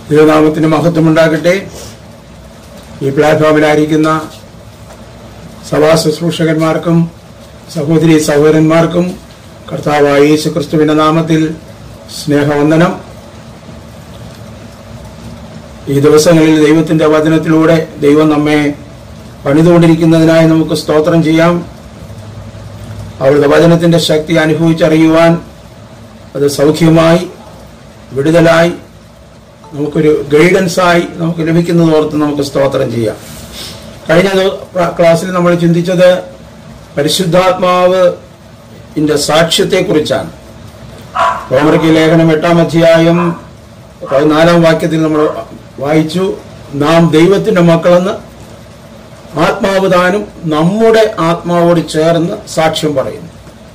ദൈവനാമത്തിന് മഹത്വമുണ്ടാകട്ടെ ഈ പ്ലാറ്റ്ഫോമിലായിരിക്കുന്ന സഭാ ശുശ്രൂഷകന്മാർക്കും സഹോദരി സഹോദരന്മാർക്കും കർത്താവായ യേശു ക്രിസ്തുവിന്റെ നാമത്തിൽ സ്നേഹവന്ദനം ഈ ദിവസങ്ങളിൽ ദൈവത്തിന്റെ വചനത്തിലൂടെ ദൈവം നമ്മെ പണിതുകൊണ്ടിരിക്കുന്നതിനായി നമുക്ക് സ്തോത്രം ചെയ്യാം അവരുടെ വചനത്തിന്റെ ശക്തി അനുഭവിച്ചറിയുവാൻ അത് സൗഖ്യമായി വിടുതലായി നമുക്കൊരു ഗൈഡൻസായി നമുക്ക് ലഭിക്കുന്നത് ഓർത്ത് നമുക്ക് സ്തോത്രം ചെയ്യാം കഴിഞ്ഞ ദി- പ്ര- ക്ലാസ്സിൽ നമ്മൾ ചിന്തിച്ചത് പരിശുദ്ധാത്മാവ് ഇന്റെ സാക്ഷ്യത്തെക്കുറിച്ചാണ് റോമർക്ക് ലേഖനം എട്ടാം അധ്യായം പതിനാലാം വാക്യത്തിൽ നമ്മൾ വായിച്ചു നാം ദൈവത്തിന്റെ മക്കളെന്ന് ആത്മാവ് താനും നമ്മുടെ ആത്മാവോട് ചേർന്ന് സാക്ഷ്യം പറയുന്നു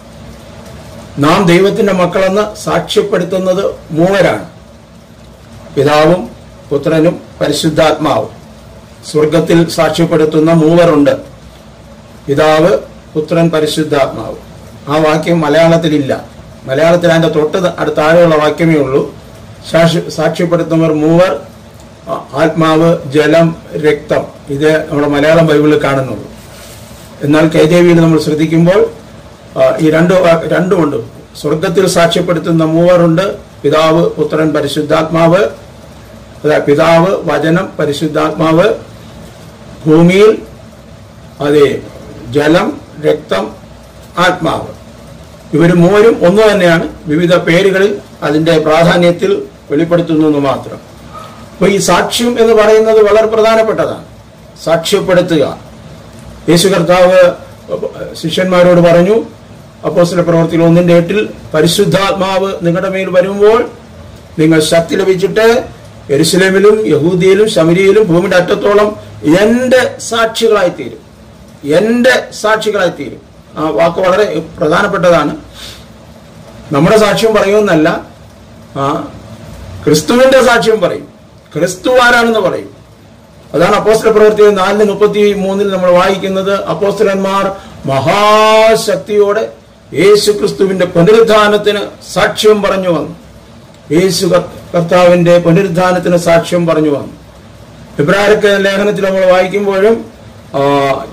നാം ദൈവത്തിന്റെ മക്കളെന്ന് സാക്ഷ്യപ്പെടുത്തുന്നത് മൂവരാണ് പിതാവും പുത്രനും പരിശുദ്ധാത്മാവും സ്വർഗത്തിൽ സാക്ഷ്യപ്പെടുത്തുന്ന മൂവരുണ്ട് പിതാവ് പുത്രൻ പരിശുദ്ധാത്മാവ് ആ വാക്യം മലയാളത്തിലില്ല മലയാളത്തിൽ അതിന്റെ തൊട്ട് അടുത്ത താഴെയുള്ള വാക്യമേ ഉള്ളൂ സാക്ഷി- സാക്ഷ്യപ്പെടുത്തുന്നവർ മൂവർ ആ- ആത്മാവ് ജലം രക്തം ഇത് നമ്മുടെ മലയാളം ബൈബിളിൽ കാണുന്നുള്ളൂ എന്നാൽ കെ ജെ വിയിൽ നമ്മൾ ശ്രദ്ധിക്കുമ്പോൾ ആ, ഈ രണ്ട് വാ- രണ്ടുമുണ്ട് സ്വർഗത്തിൽ സാക്ഷ്യപ്പെടുത്തുന്ന മൂവറുണ്ട് പിതാവ് പുത്രൻ പരിശുദ്ധാത്മാവ് അതാ പിതാവ് വചനം പരിശുദ്ധാത്മാവ് ഭൂമിയിൽ അതെ ജലം രക്തം ആത്മാവ് ഇവർ മൂവരും ഒന്നു തന്നെയാണ് വിവിധ പേരുകളിൽ അതിന്റെ പ്രാധാന്യത്തിൽ വെളിപ്പെടുത്തുന്നു എന്ന് മാത്രം അപ്പൊ ഈ സാക്ഷ്യം എന്ന് പറയുന്നത് വളരെ പ്രധാനപ്പെട്ടതാണ് സാക്ഷ്യപ്പെടുത്തുക യേശു കർത്താവ് ശിഷ്യന്മാരോട് പറഞ്ഞു അപ്പോസ്തല പ്രവർത്തികൾ ഒന്നിന്റെ എട്ടിൽ പരിശുദ്ധാത്മാവ് നിങ്ങളുടെ മേൽ വരുമ്പോൾ നിങ്ങൾ ശക്തി ലഭിച്ചിട്ട് എരുസലേമിലും യഹൂദിയിലും ശമരിയിലും ഭൂമിയുടെ അറ്റത്തോളം എന്റെ സാക്ഷികളായി തീരും എന്റെ സാക്ഷികളായി തീരും ആ വാക്ക് വളരെ പ്രധാനപ്പെട്ടതാണ് നമ്മുടെ സാക്ഷ്യം പറയുമെന്നല്ല ആ ക്രിസ്തുവിന്റെ സാക്ഷ്യം പറയും ക്രിസ്തു ആരാണെന്ന് പറയും അതാണ് അപ്പോസ്തല പ്രവൃത്തി നാലിന് മുപ്പത്തി മൂന്നിൽ നമ്മൾ വായിക്കുന്നത് അപ്പോസ്തലന്മാർ മഹാശക്തിയോടെ യേശു ക്രിസ്തുവിന്റെ പുനരുദ്ധാനത്തിന് സാക്ഷ്യം പറഞ്ഞു വന്നു യേശു കർ- കർത്താവിന്റെ പുനരുദ്ധാനത്തിന് സാക്ഷ്യം പറഞ്ഞു വന്നു ഫെബ്രുവരിക്ക് ലേഖനത്തിൽ നമ്മൾ വായിക്കുമ്പോഴും ആ,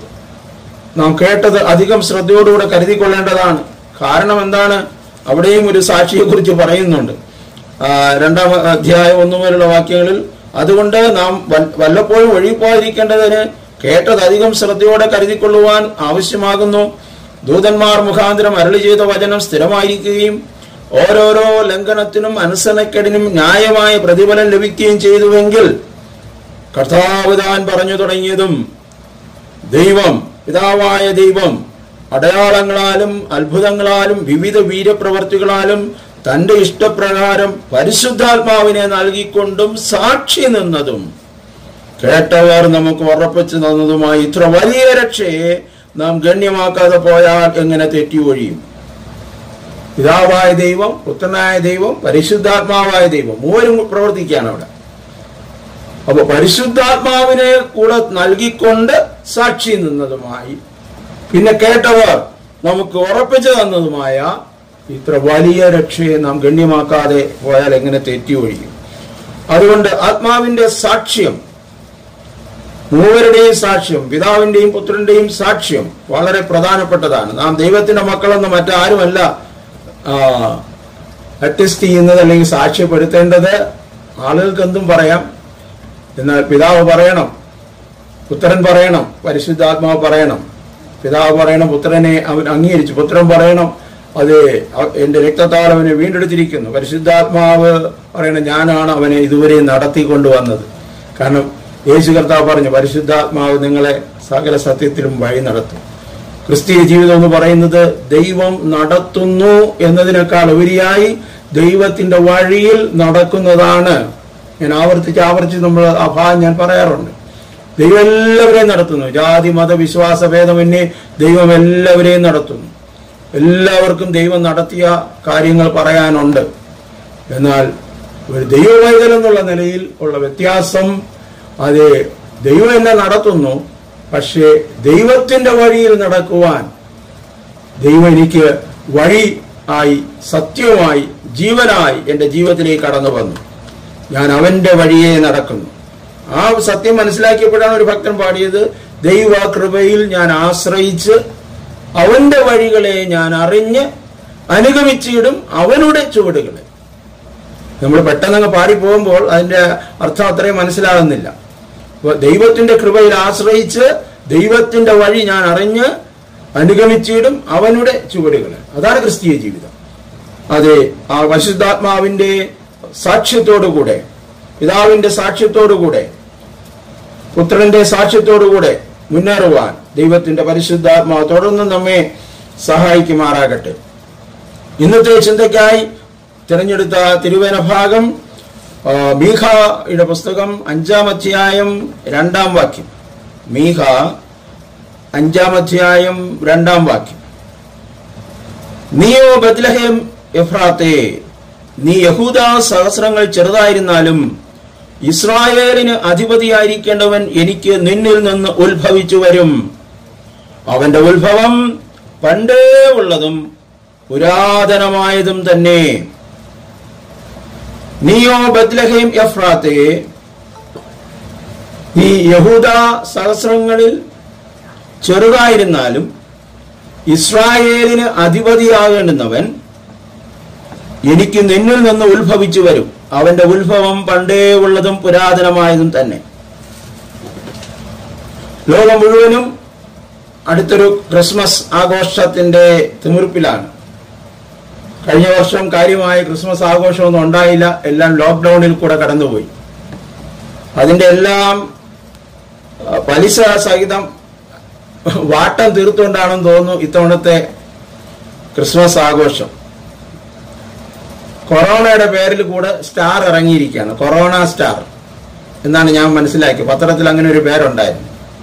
നാം കേട്ടത് അധികം ശ്രദ്ധയോടുകൂടെ കരുതിക്കൊള്ളേണ്ടതാണ് കാരണം എന്താണ് അവിടെയും ഒരു സാക്ഷിയെ കുറിച്ച് പറയുന്നുണ്ട് ആ, രണ്ടാം അധ്യായം ഒന്നു മുതലുള്ള വാക്യങ്ങളിൽ അതുകൊണ്ട് നാം വൽ- വല്ലപ്പോഴും ഒഴിപ്പോയിരിക്കേണ്ടതിന് കേട്ടത് അധികം ശ്രദ്ധയോടെ കരുതിക്കൊള്ളുവാൻ ആവശ്യമാകുന്നു ദൂതന്മാർ മുഖാന്തരം അരളി ചെയ്ത വചനം സ്ഥിരമായിരിക്കുകയും ഓരോരോ ലംഘനത്തിനും അനുസരണക്കേടിനും ന്യായമായ പ്രതിഫലം ലഭിക്കുകയും ചെയ്തുവെങ്കിൽ കർത്താവ് താൻ പറഞ്ഞു തുടങ്ങിയതും ദൈവം പിതാവായ ദൈവം അടയാളങ്ങളാലും അത്ഭുതങ്ങളാലും വിവിധ വീരപ്രവർത്തികളാലും തന്റെ ഇഷ്ടപ്രകാരം പരിശുദ്ധാത്മാവിനെ നൽകിക്കൊണ്ടും സാക്ഷി നിന്നതും കേട്ടവർ നമുക്ക് ഉറപ്പിച്ചു തന്നതുമായി ഇത്ര വലിയ രക്ഷയെ നാം ഗണ്യമാക്കാതെ പോയാൽ എങ്ങനെ തെറ്റി ഒഴിയും പിതാവായ ദൈവം പുത്രനായ ദൈവം പരിശുദ്ധാത്മാവായ ദൈവം മൂവരും പ്രവർത്തിക്കുകയാണ് അവിടെ അപ്പൊ പരിശുദ്ധാത്മാവിനെ കൂടെ നൽകിക്കൊണ്ട് സാക്ഷി നിന്നതുമായി പിന്നെ കേട്ടവർ നമുക്ക് ഉറപ്പിച്ചു തന്നതുമായ ഇത്ര വലിയ രക്ഷയെ നാം ഗണ്യമാക്കാതെ പോയാൽ എങ്ങനെ തെറ്റി ഒഴിയും അതുകൊണ്ട് ആത്മാവിന്റെ സാക്ഷ്യം മൂവരുടെയും സാക്ഷ്യം പിതാവിന്റെയും പുത്രന്റെയും സാക്ഷ്യം വളരെ പ്രധാനപ്പെട്ടതാണ് നാം ദൈവത്തിന്റെ മക്കളെന്ന് മറ്റാരുമല്ല അറ്റസ്റ്റ് ചെയ്യുന്നത് അല്ലെങ്കിൽ സാക്ഷ്യപ്പെടുത്തേണ്ടത് ആളുകൾക്ക് എന്തും പറയാം എന്നാൽ പിതാവ് പറയണം പുത്രൻ പറയണം പരിശുദ്ധാത്മാവ് പറയണം പിതാവ് പറയണം പുത്രനെ അവൻ അംഗീകരിച്ചു പുത്രൻ പറയണം അത് അ- എന്റെ രക്തത്താൽ അവനെ വീണ്ടെടുത്തിരിക്കുന്നു പരിശുദ്ധാത്മാവ് പറയണം ഞാനാണ് അവനെ ഇതുവരെ നടത്തിക്കൊണ്ടുവന്നത് കാരണം യേശു കർത്താവ് പറഞ്ഞു പരിശുദ്ധാത്മാവ് നിങ്ങളെ സകല സത്യത്തിലും വഴി നടത്തും ക്രിസ്തീയ ജീവിതം എന്ന് പറയുന്നത് ദൈവം നടത്തുന്നു എന്നതിനേക്കാൾ ഉപരിയായി ദൈവത്തിന്റെ വഴിയിൽ നടക്കുന്നതാണ് ഞാൻ ആവർത്തിച്ച് ആവർത്തിച്ച് നമ്മൾ ആ ഭാഗം ഞാൻ പറയാറുണ്ട് ദൈവം എല്ലാവരെയും നടത്തുന്നു ജാതി മത വിശ്വാസ ഭേദമന്യേ ദൈവം എല്ലാവരെയും നടത്തുന്നു എല്ലാവർക്കും ദൈവം നടത്തിയ കാര്യങ്ങൾ പറയാനുണ്ട് എന്നാൽ ഒരു ദൈവവൈതൽ എന്നുള്ള നിലയിൽ ഉള്ള വ്യത്യാസം അത് ദൈവം എന്നെ നടത്തുന്നു പക്ഷേ ദൈവത്തിന്റെ വഴിയിൽ നടക്കുവാൻ ദൈവം എനിക്ക് വഴി ആയി സത്യമായി ജീവനായി എൻ്റെ ജീവിതത്തിലേക്ക് കടന്നു വന്നു ഞാൻ അവന്റെ വഴിയെ നടക്കുന്നു ആ സത്യം മനസ്സിലാക്കിയപ്പോഴാണ് ഒരു ഭക്തൻ പാടിയത് ദൈവ കൃപയിൽ ഞാൻ ആശ്രയിച്ച് അവന്റെ വഴികളെ ഞാൻ അറിഞ്ഞ് അനുഗമിച്ചിടും അവനുടെ ചുവടുകളെ നമ്മൾ പെട്ടെന്നങ്ങ് പാടിപ്പോകുമ്പോൾ അതിന്റെ അർത്ഥം അത്രയും മനസ്സിലാകുന്നില്ല അപ്പോൾ ദൈവത്തിന്റെ കൃപയിൽ ആശ്രയിച്ച് ദൈവത്തിന്റെ വഴി ഞാൻ അറിഞ്ഞ് അനുഗമിച്ചിടും അവനുടെ ചുവടുകളെ അതാണ് ക്രിസ്തീയ ജീവിതം അതെ ആ പരിശുദ്ധാത്മാവിന്റെ സാക്ഷ്യത്തോടുകൂടെ പിതാവിന്റെ സാക്ഷ്യത്തോടുകൂടെ പുത്രന്റെ സാക്ഷ്യത്തോടുകൂടെ മുന്നേറുവാൻ ദൈവത്തിന്റെ പരിശുദ്ധാത്മാവ് തുടർന്ന് നമ്മെ സഹായിക്കുമാറാകട്ടെ ഇന്നത്തെ ചിന്തയ്ക്കായി തിരഞ്ഞെടുത്ത തിരുവേന ഭാഗം ആ, മീഖയുടെ പുസ്തകം അഞ്ചാം അധ്യായം രണ്ടാം വാക്യം മീഖ അഞ്ചാം അധ്യായം രണ്ടാം വാക്യം നീയോ ബത്ലഹേം എഫ്രാത്തെ നീ യഹൂദ സഹസ്രങ്ങൾ ചെറുതായിരുന്നാലും ഇസ്രായേലിന് അധിപതിയായിരിക്കേണ്ടവൻ എനിക്ക് നിന്നിൽ നിന്ന് ഉത്ഭവിച്ചു വരും അവന്റെ ഉത്ഭവം പണ്ടേ ഉള്ളതും പുരാതനമായതും തന്നെ നീയോ ബത്ലഹേം എഫ്രാത്തെ ഈ യഹൂദ സഹസ്രങ്ങളിൽ ചെറുതായിരുന്നാലും ഇസ്രായേലിന് അധിപതിയാകേണ്ടുന്നവൻ എനിക്ക് നിന്നിൽ നിന്ന് ഉത്ഭവിച്ചു വരും അവന്റെ ഉത്ഭവം പണ്ടേ ഉള്ളതും പുരാതനമായതും തന്നെ ലോകം മുഴുവനും അടുത്തൊരു ക്രിസ്മസ് ആഘോഷത്തിന്റെ തിമിർപ്പിലാണ് കഴിഞ്ഞ വർഷം കാര്യമായ ക്രിസ്മസ് ആഘോഷമൊന്നും ഉണ്ടായില്ല എല്ലാം ലോക്ക്ഡൌണിൽ കൂടെ കടന്നുപോയി അതിന്റെ എല്ലാം ആ, പലിശ സഹിതം വാട്ടം തീർത്തുകൊണ്ടാണെന്ന് തോന്നുന്നു ഇത്തവണത്തെ ക്രിസ്മസ് ആഘോഷം കൊറോണയുടെ പേരിൽ കൂടെ സ്റ്റാർ ഇറങ്ങിയിരിക്കുകയാണ് കൊറോണ സ്റ്റാർ എന്നാണ് ഞാൻ മനസ്സിലാക്കിയത് പത്രത്തിൽ അങ്ങനെ ഒരു പേരുണ്ടായിരുന്നു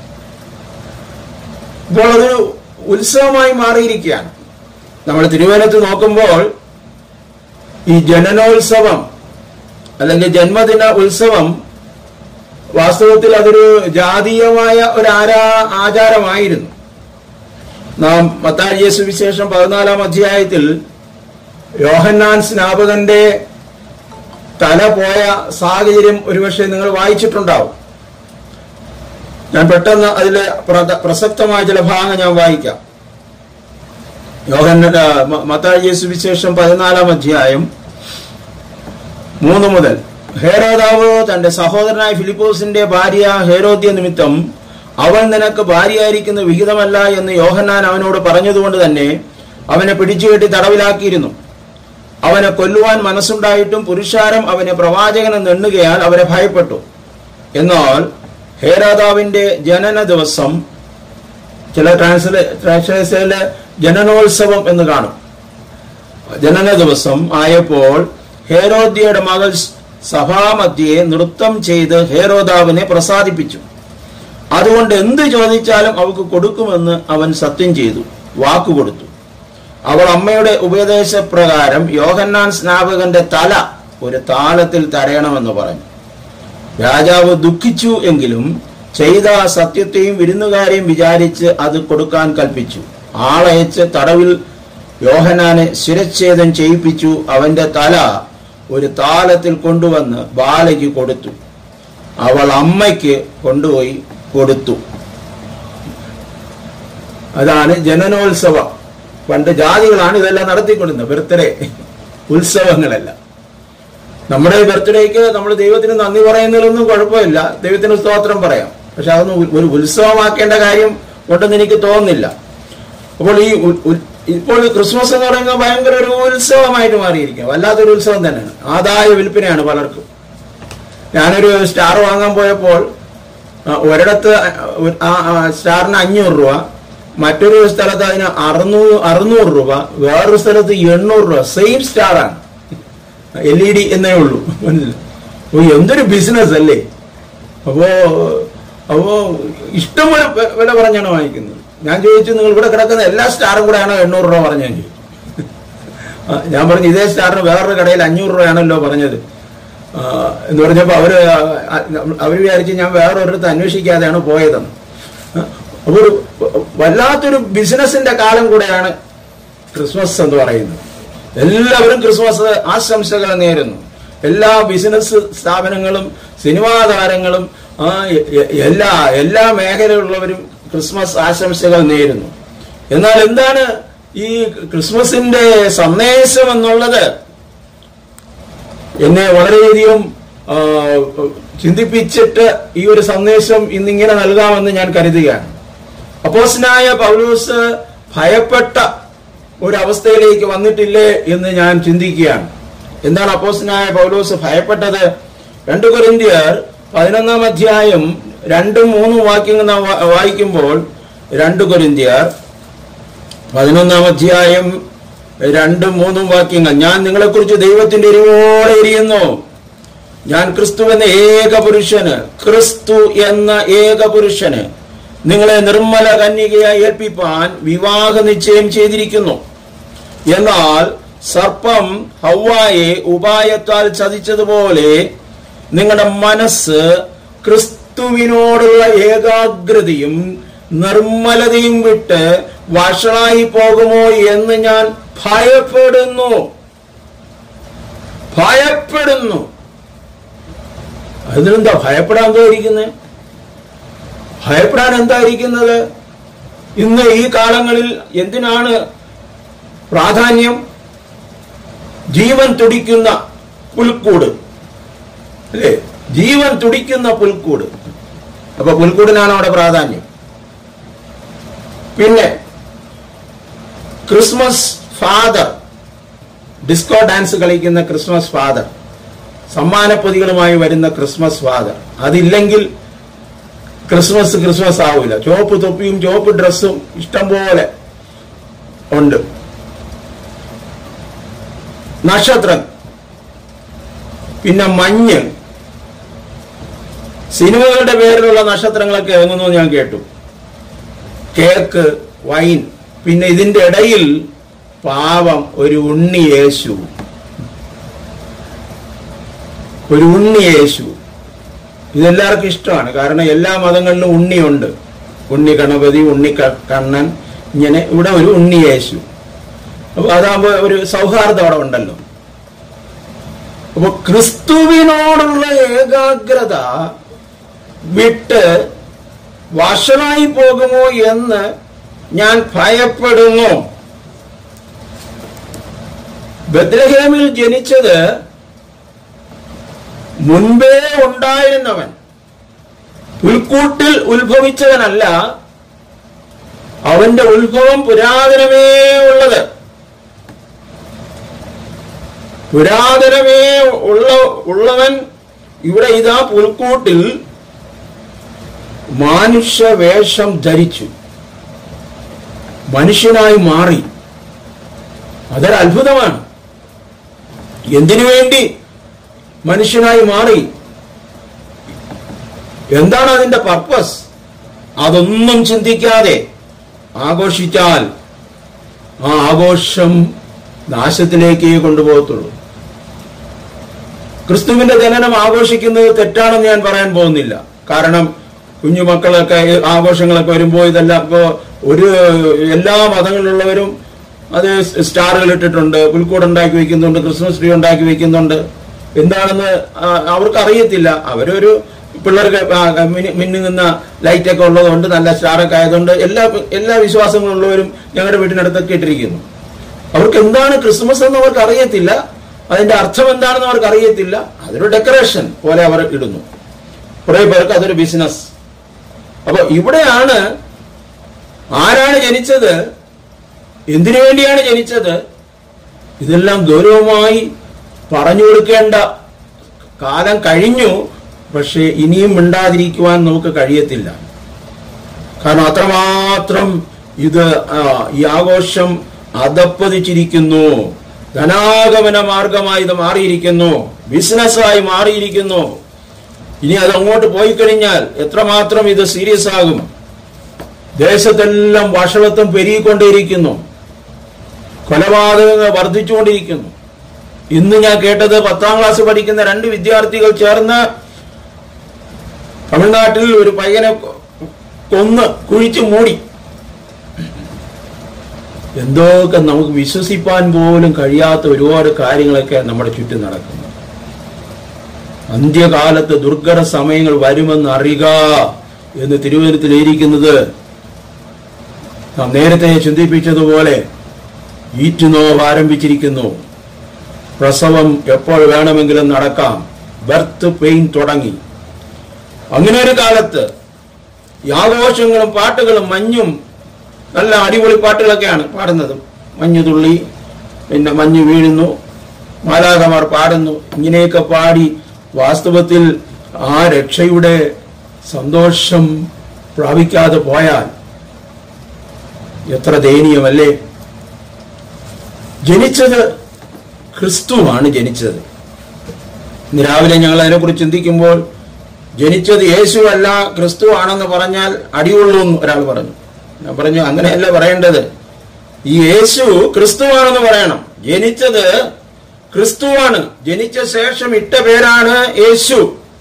ഇപ്പോൾ അതൊരു ഉത്സവമായി മാറിയിരിക്കുകയാണ് നമ്മൾ തിരുവനന്തപുരത്ത് നോക്കുമ്പോൾ ഈ ജനനോത്സവം അല്ലെങ്കിൽ ജന്മദിന ഉത്സവം വാസ്തവത്തിൽ അതൊരു ജാതീയമായ ഒരു ആരാ ആചാരമായിരുന്നു നാം മത്താഴിയ സുവിശേഷം പതിനാലാം അധ്യായത്തിൽ യോഹന്നാൻ സ്നാപകന്റെ തല പോയ സാഹചര്യം ഒരുപക്ഷെ നിങ്ങൾ വായിച്ചിട്ടുണ്ടാവും ഞാൻ പെട്ടെന്ന് അതിലെ പ്രത- പ്രസക്തമായ ചില ഭാഗങ്ങൾ ഞാൻ വായിക്കാം യോഹന്ന മത്താഴിയ സുവിശേഷം പതിനാലാം അധ്യായം മൂന്ന് മുതൽ ഹേരോദാവ് തന്റെ സഹോദരനായ ഫിലിപ്പോസിന്റെ ഭാര്യ ഹേരോദ്യ നിമിത്തം അവൻ നിനക്ക് ഭാര്യയായിരിക്കുന്ന വിഹിതമല്ല എന്ന് യോഹന്നാൻ അവനോട് പറഞ്ഞതുകൊണ്ട് തന്നെ അവനെ പിടിച്ചുകെട്ടി തടവിലാക്കിയിരുന്നു അവനെ കൊല്ലുവാൻ മനസ്സുണ്ടായിട്ടും പുരുഷാരം അവനെ പ്രവാചകനെന്ന് എണ്ണുകയാൽ അവരെ ഭയപ്പെട്ടു എന്നാൽ ഹേരാദാവിന്റെ ജനന ദിവസം ചില ട്രാൻസ്ലേ ട്രാൻസ്ലേഷനില് ജനനോത്സവം എന്ന് കാണും ജനന ദിവസം ആയപ്പോൾ ഹേരോദ്യയുടെ മകൾ സഭാമധ്യയെ നൃത്തം ചെയ്ത് ഹേരോദാവിനെ പ്രസാദിപ്പിച്ചു അതുകൊണ്ട് എന്ത് ചോദിച്ചാലും അവൾക്ക് കൊടുക്കുമെന്ന് അവൻ സത്യം ചെയ്തു വാക്കുകൊടുത്തു അവൾ അമ്മയുടെ ഉപദേശപ്രകാരം യോഹന്നാൻ സ്നാപകന്റെ തല ഒരു താളത്തിൽ തരയണമെന്ന് പറഞ്ഞു രാജാവ് ദുഃഖിച്ചു എങ്കിലും ചെയ്ത സത്യത്തെയും വിരുന്നുകാരെയും വിചാരിച്ച് അത് കൊടുക്കാൻ കൽപ്പിച്ചു ആളയച്ച് തടവിൽ യോഹനാനെ ശിരച്ഛേദം ചെയ്യിപ്പിച്ചു അവന്റെ തല ഒരു താലത്തിൽ കൊണ്ടുവന്ന് ബാലയ്ക്ക് കൊടുത്തു അവൾ അമ്മയ്ക്ക് കൊണ്ടുപോയി കൊടുത്തു അതാണ് ജനനോത്സവം പണ്ട് ജാതികളാണ് ഇതെല്ലാം നടത്തിക്കൊണ്ടിരുന്നത് ബർത്ത്ഡേ ഉത്സവങ്ങളെല്ലാം നമ്മുടെ ബർത്ത്ഡേക്ക് നമ്മൾ ദൈവത്തിന് നന്ദി പറയുന്നതിലൊന്നും കുഴപ്പമില്ല ദൈവത്തിന് സ്തോത്രം പറയാം പക്ഷെ അതൊന്നും ഉ- ഒരു ഉത്സവമാക്കേണ്ട കാര്യം ഉണ്ടെന്ന് എനിക്ക് തോന്നുന്നില്ല അപ്പോൾ ഈ ഉ- ഉ- ഇപ്പോൾ ഈ ക്രിസ്മസ് എന്ന് പറയുന്നത് ഭയങ്കര ഒരു ഉത്സവമായിട്ട് മാറിയിരിക്കുക വല്ലാത്തൊരു ഉത്സവം തന്നെയാണ് ആദായ വിൽപ്പനയാണ് പലർക്കും ഞാനൊരു സ്റ്റാർ വാങ്ങാൻ പോയപ്പോൾ ആ, ഒരിടത്ത് ഒരു- ആ ആ സ്റ്റാറിന് അഞ്ഞൂറ് രൂപ മറ്റൊരു സ്ഥലത്ത് അതിന് അറുന്നൂറ് അറുന്നൂറ് രൂപ വേറൊരു സ്ഥലത്ത് എണ്ണൂറ് രൂപ സെയിം സ്റ്റാറാണ് എൽ ഇ ഡി എന്നേ ഉള്ളൂ മനസ്സിലായോ? ഓ എന്തൊരു ബിസിനസ് അല്ലേ അപ്പോ അപ്പോ ഇഷ്ടംപോലെ വെ- വില പറഞ്ഞാണ് വാങ്ങിക്കുന്നത് ഞാൻ ചോദിച്ചു നിങ്ങൾ ഇവിടെ കിടക്കുന്ന എല്ലാ സ്റ്റാറും കൂടെ ആണോ എണ്ണൂറ് രൂപ പറഞ്ഞു ഞാൻ ചോദിച്ചു ആ, ഞാൻ പറഞ്ഞു ഇതേ സ്റ്റാറിന് വേറൊരു കടയിൽ അഞ്ഞൂറ് രൂപയാണല്ലോ പറഞ്ഞത് ആ, എന്ന് പറഞ്ഞപ്പോ അവര് ആ, അവര് വിചാരിച്ച് ഞാൻ വേറൊരിടത്ത് അന്വേഷിക്കാതെയാണ് പോയതെന്ന് ആ, അപ്പൊ ഒരു വല്ലാത്തൊരു ബിസിനസിന്റെ കാലം കൂടെയാണ് ക്രിസ്മസ് എന്ന് പറയുന്നത് എല്ലാവരും ക്രിസ്മസ് ആശംസകൾ നേരുന്നു എല്ലാ ബിസിനസ് സ്ഥാപനങ്ങളും സിനിമാ താരങ്ങളും ആ, എ- എ- എല്ലാ എല്ലാ മേഖലയിലുള്ളവരും ക്രിസ്മസ് ആശംസകൾ നേരുന്നു എന്നാൽ എന്താണ് ഈ ക്രിസ്മസിന്റെ സന്ദേശം എന്നുള്ളത് എന്നെ വളരെയധികം ആ, ചിന്തിപ്പിച്ചിട്ട് ഈ ഒരു സന്ദേശം ഇന്നിങ്ങനെ നൽകാമെന്ന് ഞാൻ കരുതുകയാണ് അപ്പോസ്നായ പൗലൂസ് ഭയപ്പെട്ട ഒരു അവസ്ഥയിലേക്ക് വന്നിട്ടില്ലേ എന്ന് ഞാൻ ചിന്തിക്കുകയാണ് എന്താണ് അപ്പോസ്നായ പൗലൂസ് ഭയപ്പെട്ടത് രണ്ട് കൊരിന്ത്യർ പതിനൊന്നാം അധ്യായം രണ്ടും മൂന്നും വാക്യങ്ങൾ നാം വാ- വായിക്കുമ്പോൾ രണ്ട് കൊരിന്ത്യർ പതിനൊന്നാം അധ്യായം രണ്ടും മൂന്നും വാക്യങ്ങൾ ഞാൻ നിങ്ങളെക്കുറിച്ച് ദൈവത്തിന്റെ എരിവോടെ എരിയുന്നു ഞാൻ ക്രിസ്തു എന്ന ഏക പുരുഷന് ക്രിസ്തു എന്ന ഏക പുരുഷന് നിങ്ങളെ നിർമ്മല കന്യകയായി ഏൽപ്പിപ്പാൻ വിവാഹ നിശ്ചയം ചെയ്തിരിക്കുന്നു എന്നാൽ സർപ്പം ഹൗവായെ ഉപായത്താൽ ചതിച്ചതുപോലെ നിങ്ങളുടെ മനസ്സ് ക്രിസ്തുവിനോടുള്ള ഏകാഗ്രതയും നിർമ്മലതയും വിട്ട് വഷളായി പോകുമോ എന്ന് ഞാൻ ഭയപ്പെടുന്നു ഭയപ്പെടുന്നു അതിനെന്താ ഭയപ്പെടാൻ എന്താ ഇരിക്കുന്നത് ഭയപ്പെടാൻ എന്താ ഇരിക്കുന്നത് ഇന്ന് ഈ കാലങ്ങളിൽ എന്തിനാണ് പ്രാധാന്യം ജീവൻ തുടിക്കുന്ന പുൽക്കൂട് അല്ലേ ജീവൻ തുടിക്കുന്ന പുൽക്കൂട് അപ്പൊ പുൽക്കൂടിനാണ് അവിടെ പ്രാധാന്യം പിന്നെ ക്രിസ്മസ് ഫാദർ ഡിസ്കോ ഡാൻസ് കളിക്കുന്ന ക്രിസ്മസ് ഫാദർ സമ്മാനപ്പൊതികളുമായി വരുന്ന ക്രിസ്മസ് ഫാദർ അതില്ലെങ്കിൽ ക്രിസ്മസ് ക്രിസ്മസ് ആവില്ല ചുവപ്പ് തൊപ്പിയും ചുവപ്പ് ഡ്രസ്സും ഇഷ്ടം പോലെ ഉണ്ട് നക്ഷത്രം പിന്നെ മഞ്ഞ് സിനിമകളുടെ പേരിലുള്ള നക്ഷത്രങ്ങളൊക്കെ ഇറങ്ങുന്നു ഞാൻ കേട്ടു കേക്ക് വൈൻ പിന്നെ ഇതിന്റെ ഇടയിൽ പാവം ഒരു ഉണ്ണി യേശു ഒരു ഉണ്ണി യേശു ഇതെല്ലാവർക്കും ഇഷ്ടമാണ് കാരണം എല്ലാ മതങ്ങളിലും ഉണ്ണിയുണ്ട് ഉണ്ണി ഗണപതി ഉണ്ണി ക- കണ്ണൻ ഇങ്ങനെ ഇവിടെ ഒരു ഉണ്ണി യേശു അപ്പൊ അതാകുമ്പോ ഒരു സൗഹാർദ്ദം അവിടെ ഉണ്ടല്ലോ അപ്പൊ ക്രിസ്തുവിനോടുള്ള ഏകാഗ്രത വിട്ട് വഷളായി പോകുമോ എന്ന് ഞാൻ ഭയപ്പെടുന്നു ബദ്രഹേമിൽ ജനിച്ചത് മുൻപേ ഉണ്ടായിരുന്നവൻ പുൽക്കൂട്ടിൽ ഉത്ഭവിച്ചവനല്ല അവന്റെ ഉത്ഭവം പുരാതനമേ ഉള്ളത് പുരാതനമേ ഉള്ള ഉള്ളവൻ ഇവിടെ ഇതാ പുൽക്കൂട്ടിൽ മാനുഷ്യ വേഷം ധരിച്ചു മനുഷ്യനായി മാറി അതൊരു അത്ഭുതമാണ് എന്തിനു വേണ്ടി മനുഷ്യനായി മാറി എന്താണ് അതിന്റെ പർപ്പസ് അതൊന്നും ചിന്തിക്കാതെ ആഘോഷിച്ചാൽ ആ ആഘോഷം നാശത്തിലേക്ക് കൊണ്ടുപോകത്തുള്ളൂ ക്രിസ്തുവിന്റെ ജനനം ആഘോഷിക്കുന്നത് തെറ്റാണെന്ന് ഞാൻ പറയാൻ പോകുന്നില്ല കാരണം കുഞ്ഞുമക്കളൊക്കെ ഈ ആഘോഷങ്ങളൊക്കെ വരുമ്പോൾ ഇതെല്ലാം ഇപ്പോ ഒരു എല്ലാ മതങ്ങളിലുള്ളവരും അത് സ്റ്റാറുകൾ ഇട്ടിട്ടുണ്ട് പുൽക്കൂട് ഉണ്ടാക്കി വെക്കുന്നുണ്ട് ക്രിസ്മസ് ട്രീ ഉണ്ടാക്കി വെക്കുന്നുണ്ട് എന്താണെന്ന് ആ, അവർക്ക് അറിയത്തില്ല അവരൊരു പിള്ളേർക്ക് ആ, മിന്നി- മിന്നുന്ന ലൈറ്റ് ഒക്കെ ഉള്ളതുകൊണ്ട് നല്ല സ്റ്റാറൊക്കെ ആയതുകൊണ്ട് എല്ലാ എല്ലാ വിശ്വാസങ്ങളുള്ളവരും ഞങ്ങളുടെ വീട്ടിനടുത്തൊക്കെ ഇട്ടിരിക്കുന്നു അവർക്ക് എന്താണ് ക്രിസ്മസ് എന്ന് അവർക്ക് അറിയത്തില്ല അതിന്റെ അർത്ഥം എന്താണെന്ന് അവർക്ക് അറിയത്തില്ല അതൊരു ഡെക്കറേഷൻ പോലെ അവർ ഇടുന്നു കുറെ പേർക്ക് അതൊരു ബിസിനസ് അപ്പൊ ഇവിടെയാണ് ആരാണ് ജനിച്ചത് എന്തിനു വേണ്ടിയാണ് ജനിച്ചത് ഇതെല്ലാം ഗൗരവമായി പറഞ്ഞു കൊടുക്കേണ്ട കാലം കഴിഞ്ഞു പക്ഷേ ഇനിയും മിണ്ടാതിരിക്കുവാൻ നമുക്ക് കഴിയത്തില്ല കാരണം അത്രമാത്രം ഇത് ആ, ഈ ആഘോഷം അധപ്പതിച്ചിരിക്കുന്നു ധനാഗമന മാർഗമായി ഇത് മാറിയിരിക്കുന്നു ബിസിനസ്സായി മാറിയിരിക്കുന്നു ഇനി അത് അങ്ങോട്ട് പോയി കഴിഞ്ഞാൽ എത്രമാത്രം ഇത് സീരിയസ് ആകും ദേശത്തെല്ലാം വഷളത്വം പെരുകിക്കൊണ്ടേയിരിക്കുന്നു കൊലപാതകങ്ങൾ വർദ്ധിച്ചുകൊണ്ടിരിക്കുന്നു ഇന്ന് ഞാൻ കേട്ടത് പത്താം ക്ലാസ് പഠിക്കുന്ന രണ്ട് വിദ്യാർത്ഥികൾ ചേർന്ന് തമിഴ്നാട്ടിൽ ഒരു പയ്യനെ കൊ- കൊന്ന് കുഴിച്ചു മൂടി എന്തൊക്കെ നമുക്ക് വിശ്വസിപ്പാൻ പോലും കഴിയാത്ത ഒരുപാട് കാര്യങ്ങളൊക്കെ നമ്മുടെ ചുറ്റും നടക്കുന്നു അന്ത്യകാലത്ത് ദുർഘട സമയങ്ങൾ വരുമെന്ന് അറിയുക എന്ന് തിരുവനന്തപുരത്തിൽ എഴുതിയിരിക്കുന്നത് നാം നേരത്തെ ചിന്തിപ്പിച്ചതുപോലെ ഈറ്റുനോവ് ആരംഭിച്ചിരിക്കുന്നു പ്രസവം എപ്പോൾ വേണമെങ്കിലും നടക്കാം ബർത്ത് പെയിൻ തുടങ്ങി അങ്ങനെ ഒരു കാലത്ത് ഈ ആഘോഷങ്ങളും പാട്ടുകളും മഞ്ഞും നല്ല അടിപൊളി പാട്ടുകളൊക്കെയാണ് പാടുന്നത് മഞ്ഞു തുള്ളി പിന്നെ മഞ്ഞ് വീഴുന്നു മാലാകമാർ പാടുന്നു ഇങ്ങനെയൊക്കെ പാടി വാസ്തവത്തിൽ ആ രക്ഷയുടെ സന്തോഷം പ്രാപിക്കാതെ പോയാൽ എത്ര ദയനീയമല്ലേ ജനിച്ചത് ക്രിസ്തുവാണ് ജനിച്ചത് ഇന്ന് രാവിലെ ഞങ്ങൾ അതിനെക്കുറിച്ച് ചിന്തിക്കുമ്പോൾ ജനിച്ചത് യേശു അല്ല ക്രിസ്തു ആണെന്ന് പറഞ്ഞാൽ അടിയുള്ളൂ എന്ന് ഒരാൾ പറഞ്ഞു ഞാൻ പറഞ്ഞു അങ്ങനെയല്ല പറയേണ്ടത് ഈ യേശു ക്രിസ്തുവാണെന്ന് പറയണം ജനിച്ചത് ക്രിസ്തുവാണ് ജനിച്ച ശേഷം ഇട്ട പേരാണ് യേശു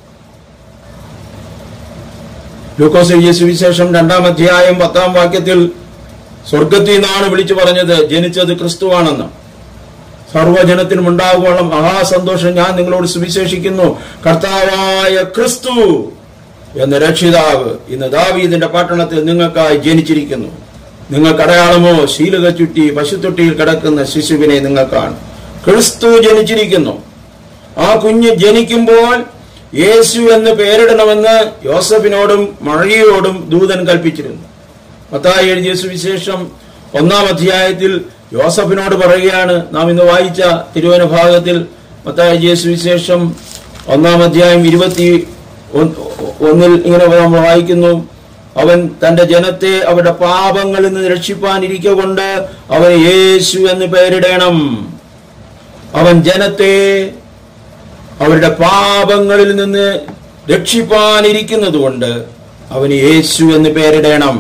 ലൂക്കോസ് എഴുതിയ സുവിശേഷം രണ്ടാം അധ്യായം പത്താം വാക്യത്തിൽ സ്വർഗത്തിൽ നിന്നാണ് വിളിച്ചു പറഞ്ഞത് ജനിച്ചത് ക്രിസ്തുവാണെന്ന് സർവജനത്തിനും ഉണ്ടാകുവാനുള്ള മഹാസന്തോഷം ഞാൻ നിങ്ങളോട് സുവിശേഷിക്കുന്നു കർത്താവായ ക്രിസ്തു എന്ന രക്ഷിതാവ് ഇന്ന് ദാവീദിന്റെ പട്ടണത്തിൽ നിങ്ങൾക്കായി ജനിച്ചിരിക്കുന്നു നിങ്ങൾക്ക് അടയാളമോ ശീലക ചുറ്റി പശുത്തൊട്ടിയിൽ കിടക്കുന്ന ശിശുവിനെ നിങ്ങൾക്കാണ് ക്രിസ്തു ജനിച്ചിരിക്കുന്നു ആ കുഞ്ഞ് ജനിക്കുമ്പോൾ യേശു എന്ന് പേരിടണമെന്ന് യോസഫിനോടും മറിയോടും ദൂതൻ കൽപ്പിച്ചിരുന്നു മത്തായി എഴുതിയ സുവിശേഷം ഒന്നാം അധ്യായത്തിൽ യോസഫിനോട് പറയുകയാണ് നാം ഇന്ന് വായിച്ച തിരുവന ഭാഗത്തിൽ മത്തായി എഴുതിയ സുവിശേഷം ഒന്നാം അധ്യായം ഇരുപത്തി ഒന്ന്- ഒന്നിൽ ഇങ്ങനെ നമ്മൾ വായിക്കുന്നു അവൻ തന്റെ ജനത്തെ അവരുടെ പാപങ്ങളിൽ നിന്ന് രക്ഷിപ്പാനിരിക്ക കൊണ്ട് അവൻ യേശു എന്ന് പേരിടണം അവൻ ജനത്തെ അവരുടെ പാപങ്ങളിൽ നിന്ന് രക്ഷിപ്പാനിരിക്കുന്നത് കൊണ്ട് അവന് യേശു എന്ന് പേരിടണം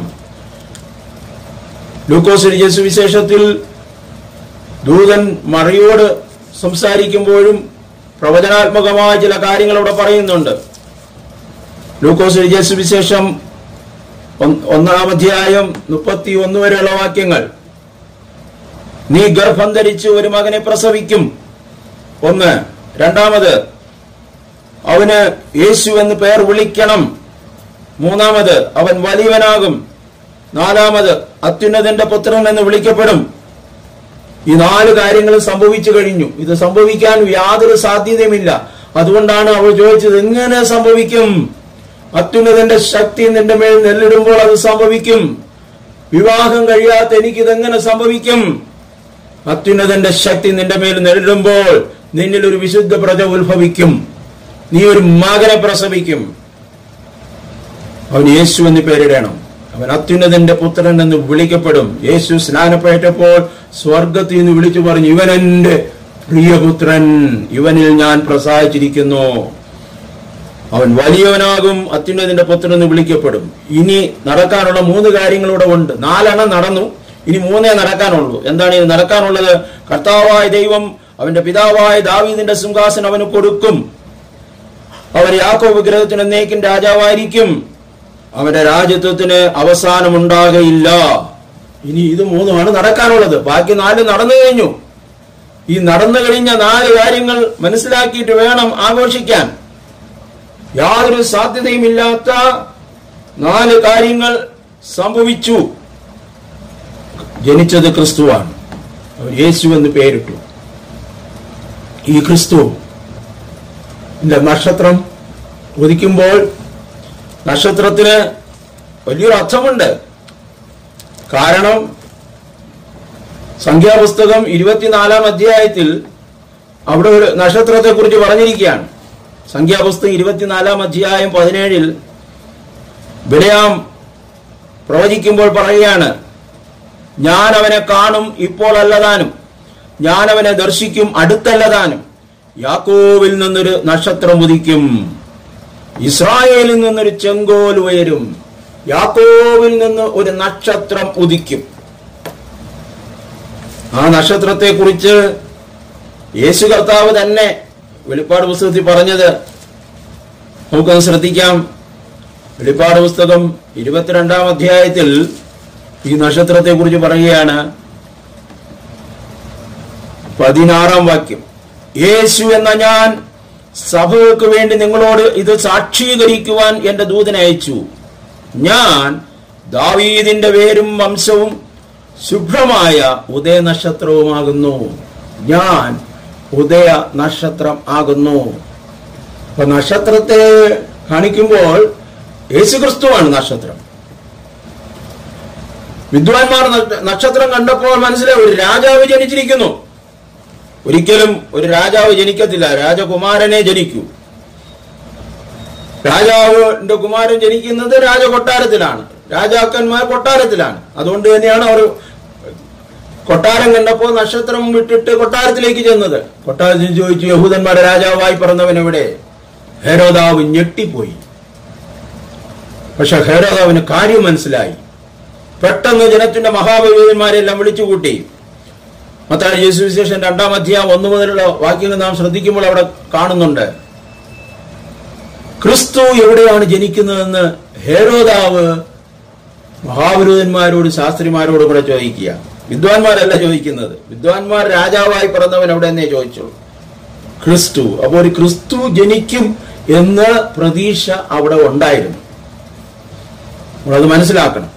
ലൂക്കോസ് എഴുതിയ സുവിശേഷത്തിൽ ദൂതൻ മറിയോട് സംസാരിക്കുമ്പോഴും പ്രവചനാത്മകമായ ചില കാര്യങ്ങൾ അവിടെ പറയുന്നുണ്ട് ലൂക്കോസ് എഴുതിയ സുവിശേഷം ഒന്ന് ഒന്നാം അധ്യായം മുപ്പത്തി ഒന്ന് വരെയുള്ള വാക്യങ്ങൾ നീ ഗർഭം ധരിച്ച് ഒരു മകനെ പ്രസവിക്കും ഒന്ന് രണ്ടാമത് അവന് യേശു എന്ന് പേർ വിളിക്കണം മൂന്നാമത് അവൻ വലിയവനാകും നാലാമത് അത്യുന്നതന്റെ പുത്രൻ എന്ന് വിളിക്കപ്പെടും ഈ നാല് കാര്യങ്ങൾ സംഭവിച്ചു കഴിഞ്ഞു ഇത് സംഭവിക്കാൻ യാതൊരു സാധ്യതയുമില്ല അതുകൊണ്ടാണ് അവൾ ചോദിച്ചത് എങ്ങനെ സംഭവിക്കും അത്യുന്നതന്റെ ശക്തി നിന്റെ മേൽ നെല്ലിടുമ്പോൾ അത് സംഭവിക്കും വിവാഹം കഴിയാത്ത എനിക്കിതെങ്ങനെ സംഭവിക്കും അത്യുന്നതന്റെ ശക്തി നിന്റെ മേൽ നേരിടുമ്പോൾ നിന്നിൽ ഒരു വിശുദ്ധ പ്രജ ഉത്ഭവിക്കും നീ ഒരു മകനെ പ്രസവിക്കും അവൻ യേശു എന്ന് പേരിടണം അവൻ അത്യുന്നതന്റെ പുത്രൻ എന്ന് വിളിക്കപ്പെടും യേശു സ്നാനപ്പെട്ടപ്പോൾ സ്വർഗത്തിൽ നിന്ന് വിളിച്ചു പറഞ്ഞു ഇവൻ എന്റെ പ്രിയപുത്രൻ ഇവനിൽ ഞാൻ പ്രസാദിച്ചിരിക്കുന്നു അവൻ വലിയവനാകും അത്യുന്നതിന്റെ പുത്രൻ എന്ന് വിളിക്കപ്പെടും ഇനി നടക്കാനുള്ള മൂന്ന് കാര്യങ്ങളൂടെ ഉണ്ട് നാലെണ്ണം നടന്നു ഇനി മൂന്നേ നടക്കാനുള്ളൂ എന്താണ് ഇത് നടക്കാനുള്ളത് കർത്താവായ ദൈവം അവന്റെ പിതാവായ ദാവീദിന്റെ സിംഹാസനം അവന് കൊടുക്കും അവൻ യാക്കോ വിഗ്രഹത്തിന് എന്നേക്കും രാജാവായിരിക്കും അവന്റെ രാജ്യത്വത്തിന് അവസാനമുണ്ടാകയില്ല ഇനി ഇത് മൂന്നുമാണ് നടക്കാനുള്ളത് ബാക്കി നാല് നടന്നു കഴിഞ്ഞു ഈ നടന്നു കഴിഞ്ഞ നാല് കാര്യങ്ങൾ മനസ്സിലാക്കിയിട്ട് വേണം ആഘോഷിക്കാൻ യാതൊരു സാധ്യതയുമില്ലാത്ത നാല് കാര്യങ്ങൾ സംഭവിച്ചു ജനിച്ചത് ക്രിസ്തുവാണ് അവർ യേശു എന്ന് പേരിട്ടു ഈ ക്രിസ്തു ഇതിന്റെ നക്ഷത്രം ഉദിക്കുമ്പോൾ നക്ഷത്രത്തിന് വലിയൊരു അർത്ഥമുണ്ട് കാരണം സംഖ്യാപുസ്തകം ഇരുപത്തിനാലാം അധ്യായത്തിൽ അവിടെ ഒരു നക്ഷത്രത്തെ കുറിച്ച് പറഞ്ഞിരിക്കുകയാണ് സംഖ്യാപുസ്തകം ഇരുപത്തിനാലാം അധ്യായം പതിനേഴിൽ ബിലയാം പ്രവചിക്കുമ്പോൾ പറയുകയാണ് ഞാൻ അവനെ കാണും ഇപ്പോൾ അല്ലതാനും ഞാൻ അവനെ ദർശിക്കും അടുത്തല്ലതാനും യാക്കോവിൽ നിന്നൊരു നക്ഷത്രം ഉദിക്കും ഇസ്രായേലിൽ നിന്നൊരു ചെങ്കോൽ ഉയരും യാക്കോവിൽ നിന്ന് ഒരു നക്ഷത്രം ഉദിക്കും ആ നക്ഷത്രത്തെ കുറിച്ച് യേശു കർത്താവ് തന്നെ വെളിപ്പാട് പുസ്തകത്തിൽ പറഞ്ഞത് നമുക്കൊന്ന് ശ്രദ്ധിക്കാം വെളിപ്പാട് പുസ്തകം ഇരുപത്തിരണ്ടാം അധ്യായത്തിൽ ഈ നക്ഷത്രത്തെ കുറിച്ച് പറയുകയാണ് പതിനാറാം വാക്യം യേശു എന്ന ഞാൻ സഭകൾക്ക് വേണ്ടി നിങ്ങളോട് ഇത് സാക്ഷീകരിക്കുവാൻ എന്റെ ദൂതനെ അയച്ചു ഞാൻ ദാവീദിന്റെ പേരും വംശവും ശുഭ്രമായ ഉദയ നക്ഷത്രവുമാകുന്നു ഞാൻ ഉദയ നക്ഷത്രം ആകുന്നു അപ്പൊ നക്ഷത്രത്തെ കാണിക്കുമ്പോൾ യേശുക്രിസ്തുവാണ് നക്ഷത്രം വിദ്വാൻമാർ നക്ഷ- നക്ഷത്രം കണ്ടപ്പോൾ മനസ്സിലായി ഒരു രാജാവ് ജനിച്ചിരിക്കുന്നു ഒരിക്കലും ഒരു രാജാവ് ജനിക്കത്തില്ല രാജകുമാരനെ ജനിക്കൂ രാജാവിന്റെ കുമാരൻ ജനിക്കുന്നത് രാജകൊട്ടാരത്തിലാണ് രാജാക്കന്മാർ കൊട്ടാരത്തിലാണ് അതുകൊണ്ട് തന്നെയാണ് അവർ കൊട്ടാരം കണ്ടപ്പോൾ നക്ഷത്രം വിട്ടിട്ട് കൊട്ടാരത്തിലേക്ക് ചെന്നത് കൊട്ടാരത്തിൽ ചോദിച്ചു യഹൂദന്മാരുടെ രാജാവായി പിറന്നവൻ എവിടെ ഹേരോദാവ് ഞെട്ടിപ്പോയി പക്ഷെ ഹേരോദാവിന് കാര്യം മനസ്സിലായി പെട്ടെന്ന് ജനത്തിന്റെ മഹാപുരോഹിതന്മാരെല്ലാം വിളിച്ചുകൂട്ടി മത്തായി യേശു വിശേഷം രണ്ടാം അധ്യായം ഒന്നു മുതലുള്ള വാക്യങ്ങൾ നാം ശ്രദ്ധിക്കുമ്പോൾ അവിടെ കാണുന്നുണ്ട് ക്രിസ്തു എവിടെയാണ് ജനിക്കുന്നതെന്ന് ഹേരോദാവ് മഹാപുരോഹിതന്മാരോട് ശാസ്ത്രിമാരോട് കൂടെ ചോദിക്കുക വിദ്വാൻമാരല്ല ചോദിക്കുന്നത് വിദ്വാൻമാർ രാജാവായി പിറന്നവൻ അവിടെ എന്നേ ചോദിച്ചുള്ളൂ ക്രിസ്തു അപ്പോൾ ഒരു ക്രിസ്തു ജനിക്കും എന്ന പ്രതീക്ഷ അവിടെ ഉണ്ടായിരുന്നു നമ്മളത് മനസ്സിലാക്കണം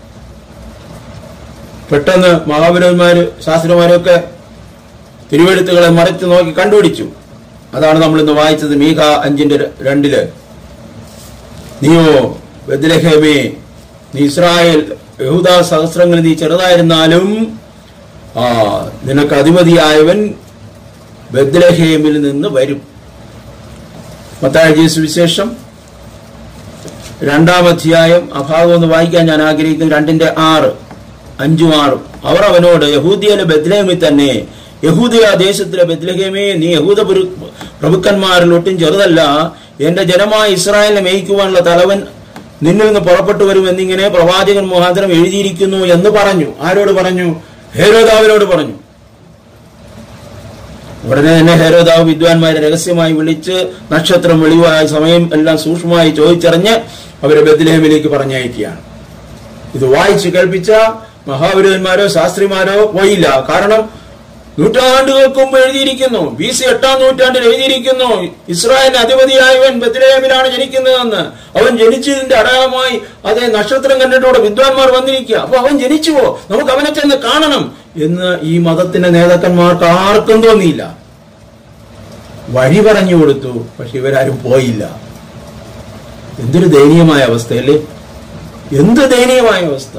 പെട്ടെന്ന് മഹാപുരന്മാര് ശാസ്ത്രന്മാരൊക്കെ തിരുവെഴുത്തുകളെ മറച്ചു നോക്കി കണ്ടുപിടിച്ചു അതാണ് നമ്മൾ ഇന്ന് വായിച്ചത് മീഖ അഞ്ചിന്റെ ര- രണ്ടില് നീയോ ബദ്ലഹേമേ നീ ഇസ്രായേൽ യഹൂദ സഹസ്രങ്ങളിൽ നീ ചെറുതായിരുന്നാലും ആ നിനക്ക് അധിപതിയായവൻ ബദ്ലഹേമിൽ നിന്ന് വരും മത്തായ സുവിശേഷം രണ്ടാം അധ്യായം ആ ഭാഗം ഒന്ന് വായിക്കാൻ ഞാൻ ആഗ്രഹിക്കുന്നു രണ്ടിന്റെ ആറ് അഞ്ചും ആറും അവർ അവനോട് യഹൂദിയയിലെ ബദ്ലഹേമിൽ തന്നെ യഹൂദിയ ദേശത്തിലെ ബദ്ലഹേമേ നീ യഹൂദ പുരു- പ്രഭുക്കന്മാരിൽ ഒട്ടും ചെറുതല്ല എന്റെ ജനമായ ഇസ്രായേലിനെ മേയിക്കുവാനുള്ള തലവൻ നിന്നിൽ നിന്ന് പുറപ്പെട്ടു വരും എന്നിങ്ങനെ പ്രവാചകൻ മുഖാന്തരം എഴുതിയിരിക്കുന്നു എന്ന് പറഞ്ഞു ആരോട് പറഞ്ഞു ഹേരോദാവിനോട് പറഞ്ഞു ഉടനെ തന്നെ ഹേരോദാവ് വിദ്വാൻമാരെ രഹസ്യമായി വിളിച്ച് നക്ഷത്രം വെളിവായ സമയം എല്ലാം സൂക്ഷ്മമായി ചോദിച്ചറിഞ്ഞ് അവരെ ബദ്ലഹേമിലേക്ക് പറഞ്ഞയക്കുകയാണ് ഇത് വായിച്ച് കേൾപ്പിച്ച മഹാപുരോഹിതന്മാരോ ശാസ്ത്രിമാരോ പോയില്ല കാരണം നൂറ്റാണ്ടുകൾക്ക് മുമ്പ് എഴുതിയിരിക്കുന്നു ബി സി എട്ടാം നൂറ്റാണ്ടിൽ എഴുതിയിരിക്കുന്നു ഇസ്രായേലിന് അധിപതിയായവൻ ബദ്ലഹേമിലാണ് ജനിക്കുന്നതെന്ന് അവൻ ജനിച്ചതിന്റെ അടയാളമായി അതേ നക്ഷത്രം കണ്ടിട്ടോടെ വിദ്വാൻമാർ വന്നിരിക്കുക അപ്പൊ അവൻ ജനിച്ചുവോ നമുക്ക് അവനെ ചെന്ന് കാണണം എന്ന് ഈ മതത്തിന്റെ നേതാക്കന്മാർക്ക് ആർക്കും തോന്നിയില്ല വഴി പറഞ്ഞു കൊടുത്തു പക്ഷെ ഇവരാരും പോയില്ല എന്തൊരു ദയനീയമായ അവസ്ഥയല്ലേ എന്ത് ദയനീയമായ അവസ്ഥ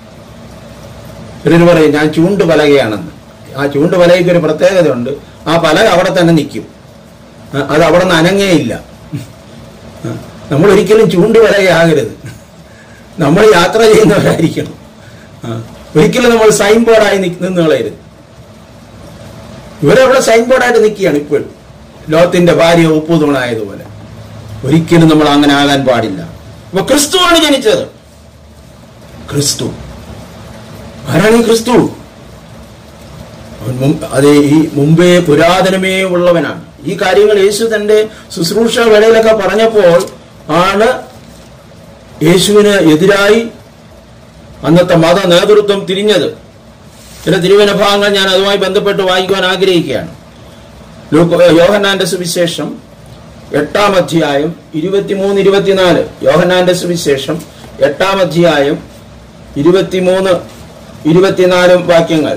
ചിലർ പറയും ഞാൻ ചൂണ്ട് പലകയാണെന്ന് ആ ചൂണ്ട് പലകയ്ക്ക് ഒരു പ്രത്യേകതയുണ്ട് ആ പലക അവിടെ തന്നെ നിൽക്കും ആ, അത് അവിടെ നിന്ന് അനങ്ങേയില്ല ആ, നമ്മൾ ഒരിക്കലും ചൂണ്ട് പലകയാകരുത് നമ്മൾ യാത്ര ചെയ്യുന്നവരായിരിക്കണം ആ, ഒരിക്കലും നമ്മൾ സൈൻ ബോർഡായി നിക്ക് നിന്ന് കളയരുത് ഇവരവിടെ സൈൻ ബോർഡായിട്ട് നിൽക്കുകയാണ് ഇപ്പോഴും ലോകത്തിന്റെ ഭാര്യ ഉപ്പുതൂണായതുപോലെ ഒരിക്കലും നമ്മൾ അങ്ങനെ ആകാൻ പാടില്ല അപ്പൊ ക്രിസ്തുവാണ് ജനിച്ചത് ക്രിസ്തു ആരാണ് ഈ ക്രിസ്തു അവൻ മുമ്പ് അതേ ഈ മുമ്പേ പുരാതനമേ ഉള്ളവനാണ് ഈ കാര്യങ്ങൾ യേശു തന്റെ ശുശ്രൂഷ വേളയിലൊക്കെ പറഞ്ഞപ്പോൾ ആണ് യേശുവിന് എതിരായി അന്നത്തെ മത നേതൃത്വം തിരിഞ്ഞത് ചില തിരുവന ഭാഗങ്ങൾ ഞാൻ അതുമായി ബന്ധപ്പെട്ട് വായിക്കുവാൻ ആഗ്രഹിക്കുകയാണ് ലൂക്കോ- യോഹന്നാന്റെ സുവിശേഷം എട്ടാം അധ്യായം ഇരുപത്തിമൂന്ന് ഇരുപത്തിനാല് യോഹന്നാന്റെ സുവിശേഷം എട്ടാം അധ്യായം ഇരുപത്തിമൂന്ന് ഇരുപത്തിനാലും വാക്യങ്ങൾ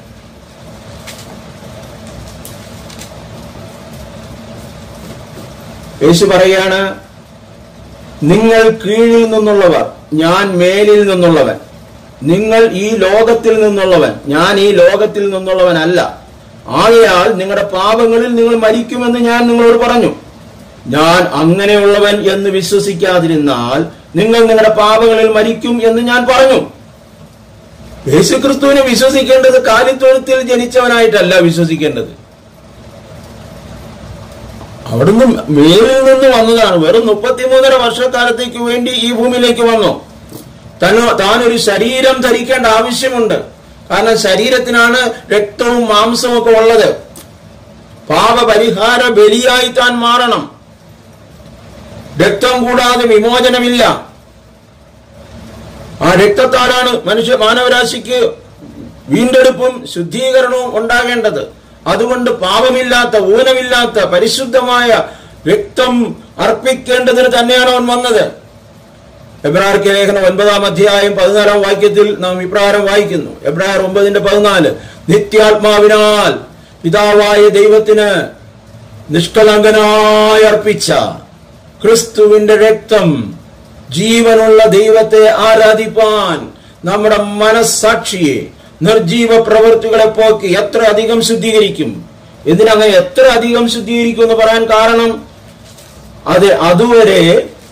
യേശു പറയാണ് നിങ്ങൾ കീഴിൽ നിന്നുള്ളവർ ഞാൻ മേലിൽ നിന്നുള്ളവൻ നിങ്ങൾ ഈ ലോകത്തിൽ നിന്നുള്ളവൻ ഞാൻ ഈ ലോകത്തിൽ നിന്നുള്ളവനല്ല ആകയാൽ നിങ്ങളുടെ പാപങ്ങളിൽ നിങ്ങൾ മരിക്കുമെന്ന് ഞാൻ നിങ്ങളോട് പറഞ്ഞു ഞാൻ അങ്ങനെയുള്ളവൻ എന്ന് വിശ്വസിക്കാതിരുന്നാൽ നിങ്ങൾ നിങ്ങളുടെ പാപങ്ങളിൽ മരിക്കും എന്ന് ഞാൻ പറഞ്ഞു യേശുക്രിസ്തുവിനെ വിശ്വസിക്കേണ്ടത് കാലിത്തൊഴുത്തിൽ ജനിച്ചവനായിട്ടല്ല വിശ്വസിക്കേണ്ടത് അവിടുന്ന് മേലിൽ നിന്ന് വന്നതാണ് വെറും മുപ്പത്തിമൂന്നര വർഷക്കാലത്തേക്ക് വേണ്ടി ഈ ഭൂമിയിലേക്ക് വന്നു തന്നോ താനൊരു ശരീരം ധരിക്കേണ്ട ആവശ്യമുണ്ട് കാരണം ശരീരത്തിനാണ് രക്തവും മാംസവും ഒക്കെ ഉള്ളത് പാപപരിഹാര ബലിയായി താൻ മാറണം രക്തം കൂടാതെ വിമോചനമില്ല ആ രക്തത്താലാണ് മനുഷ്യ മാനവരാശിക്ക് വീണ്ടെടുപ്പും ശുദ്ധീകരണവും ഉണ്ടാകേണ്ടത് അതുകൊണ്ട് പാപമില്ലാത്ത ഊനമില്ലാത്ത പരിശുദ്ധമായ രക്തം അർപ്പിക്കേണ്ടതിന് തന്നെയാണ് അവൻ വന്നത് എബ്രാർക്ക് ലേഖനം ഒൻപതാം അധ്യായം പതിനാലാം വാക്യത്തിൽ നാം ഇപ്രകാരം വായിക്കുന്നു എബ്രായർ ഒമ്പതിന്റെ പതിനാല് നിത്യാത്മാവിനാൽ പിതാവായ ദൈവത്തിന് നിഷ്കളങ്കനായി അർപ്പിച്ച ക്രിസ്തുവിന്റെ രക്തം ജീവനുള്ള ദൈവത്തെ ആരാധിപ്പാൻ നമ്മുടെ മനസ്സാക്ഷിയെ നിർജീവ പ്രവൃത്തികളെ പോക്കി എത്ര അധികം ശുദ്ധീകരിക്കും എന്തിനങ്ങനെ എത്ര അധികം ശുദ്ധീകരിക്കും എന്ന് പറയാൻ കാരണം അത് അതുവരെ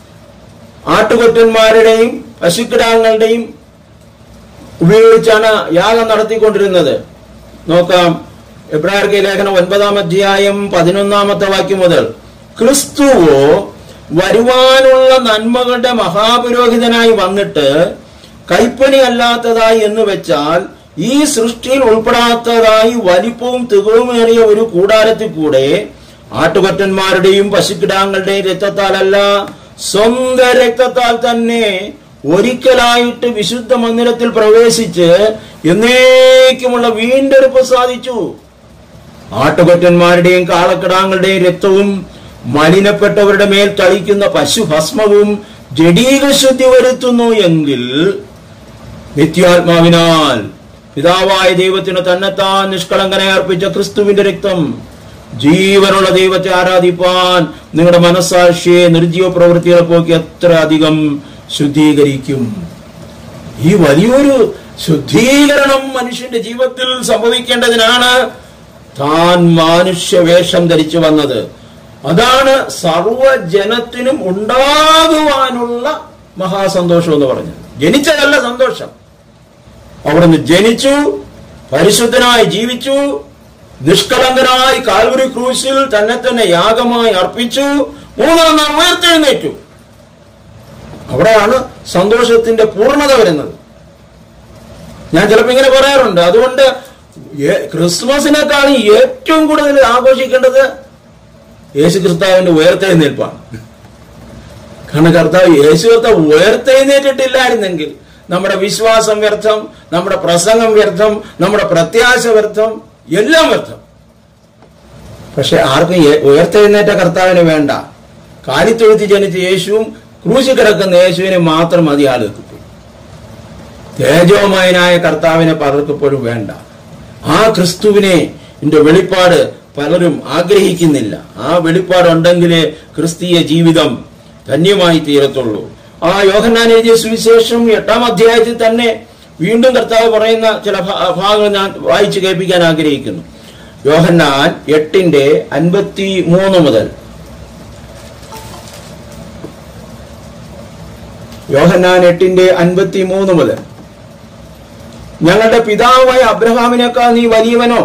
ആട്ടുകൊറ്റന്മാരുടെയും പശുക്കിടാങ്ങളുടെയും ഉപയോഗിച്ചാണ് യാഗം നടത്തിക്കൊണ്ടിരുന്നത് നോക്കാം എബ്രാഹിം ലേഖനം ഒൻപതാം അധ്യായം പതിനൊന്നാമത്തെ വാക്യം മുതൽ ക്രിസ്തുവോ വരുവാനുള്ള നന്മകളുടെ മഹാപുരോഹിതനായി വന്നിട്ട് കൈപ്പണി അല്ലാത്തതായി എന്ന് വെച്ചാൽ ഈ സൃഷ്ടിയിൽ ഉൾപ്പെടാത്തതായി വലിപ്പവും തികവുമേറിയ ഒരു കൂടാരത്തിൽ കൂടെ ആട്ടുകൊറ്റന്മാരുടെയും പശുക്കിടാങ്ങളുടെയും രക്തത്താലല്ല സ്വന്തം രക്തത്താൽ തന്നെ ഒരിക്കലായിട്ട് വിശുദ്ധ മന്ദിരത്തിൽ പ്രവേശിച്ച് എന്നേക്കുമുള്ള വീണ്ടെടുപ്പ് സാധിച്ചു ആട്ടുകൊറ്റന്മാരുടെയും കാളക്കിടാങ്ങളുടെയും രക്തവും മലിനപ്പെട്ടവരുടെ മേൽ തളിക്കുന്ന പശുഭസ്മവും ജഡീകശുദ്ധി വരുത്തുന്നു എങ്കിൽ നിത്യാത്മാവിനാൽ പിതാവായ ദൈവത്തിന് തന്നെത്താൻ നിഷ്കളങ്കനെ അർപ്പിച്ച ക്രിസ്തുവിന്റെ രക്തം ജീവനുള്ള ദൈവത്തെ ആരാധിപ്പാൻ നിങ്ങളുടെ മനസ്സാക്ഷിയെ നിർജീവ പ്രവൃത്തികളെ പോക്കി എത്ര അധികം ശുദ്ധീകരിക്കും ഈ വലിയൊരു ശുദ്ധീകരണം മനുഷ്യന്റെ ജീവിതത്തിൽ സംഭവിക്കേണ്ടതിനാണ് താൻ മാനുഷ്യ വേഷം ധരിച്ചു വന്നത് അതാണ് സർവജനത്തിനും ഉണ്ടാകുവാനുള്ള മഹാസന്തോഷം എന്ന് പറഞ്ഞത് ജനിച്ചതല്ല സന്തോഷം അവിടുന്ന് ജനിച്ചു പരിശുദ്ധനായി ജീവിച്ചു നിഷ്കളങ്കനായി കാൽവരി ക്രൂശിൽ തന്നെ തന്നെ യാഗമായി അർപ്പിച്ചു മൂന്നാം നാം ഉയർത്തെഴുന്നേറ്റു അവിടെയാണ് സന്തോഷത്തിന്റെ പൂർണ്ണത വരുന്നത് ഞാൻ ചിലപ്പോ ഇങ്ങനെ പറയാറുണ്ട് അതുകൊണ്ട് ഏ- ക്രിസ്മസിനേക്കാളും ഏറ്റവും കൂടുതൽ ആഘോഷിക്കേണ്ടത് യേശു കർത്താവിന്റെ ഉയർത്തെഴുന്നേൽപ്പാണ് കാരണം കർത്താവ് യേശു കർത്താവ് ഉയർത്തെഴുന്നേറ്റിട്ടില്ലായിരുന്നെങ്കിൽ നമ്മുടെ വിശ്വാസം വ്യർത്ഥം നമ്മുടെ പ്രസംഗം വ്യർത്ഥം നമ്മുടെ പ്രത്യാശ വ്യർത്ഥം എല്ലാം വ്യർത്ഥം പക്ഷെ ആർക്കും ഏ- ഉയർത്തെഴുന്നേറ്റ കർത്താവിന് വേണ്ട കാലിത്തൊഴുത്തി ജനിച്ച യേശുവും ക്രൂശി കിടക്കുന്ന യേശുവിനെ മാത്രം മതി ആളുകൾക്ക് ഇപ്പോൾ. തേജോമയനായ കർത്താവിനെ പലർക്ക് പോലും വേണ്ട ആ ക്രിസ്തുവിനെ ന്റെ വെളിപ്പാട് പലരും ആഗ്രഹിക്കുന്നില്ല ആ വെളിപ്പാടുണ്ടെങ്കിലേ ക്രിസ്തീയ ജീവിതം ധന്യമായി തീരത്തുള്ളൂ ആ യോഹന്നാൻ എഴുതിയ സുവിശേഷം എട്ടാം അധ്യായത്തിൽ തന്നെ വീണ്ടും കർത്താവ് പറയുന്ന ചില ഭാ- ഭാഗങ്ങൾ ഞാൻ വായിച്ചു കേൾപ്പിക്കാൻ ആഗ്രഹിക്കുന്നു യോഹന്നാൻ എട്ടിന്റെ അൻപത്തി മൂന്ന് മുതൽ യോഹന്നാൻ എട്ടിന്റെ അൻപത്തി മൂന്ന് മുതൽ ഞങ്ങളുടെ പിതാവായ അബ്രഹാമിനേക്കാൾ നീ വലിയവനോ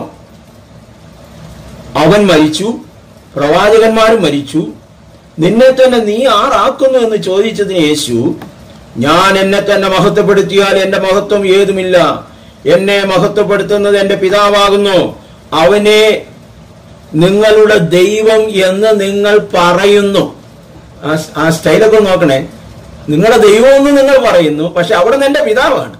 അവൻ മരിച്ചു പ്രവാചകന്മാരും മരിച്ചു നിന്നെ തന്നെ നീ ആറാക്കുന്നു എന്ന് ചോദിച്ചതിന് യേശു ഞാൻ എന്നെ തന്നെ മഹത്വപ്പെടുത്തിയാൽ എന്റെ മഹത്വം ഏതുമില്ല എന്നെ മഹത്വപ്പെടുത്തുന്നത് എന്റെ പിതാവാകുന്നു അവനെ നിങ്ങളുടെ ദൈവം എന്ന് നിങ്ങൾ പറയുന്നു ആ സ്- ആ സ്റ്റൈലൊക്കെ ഒന്ന് നോക്കണേ നിങ്ങളുടെ ദൈവം എന്ന് നിങ്ങൾ പറയുന്നു പക്ഷെ അവിടെ നിന്ന് എന്റെ പിതാവാണ്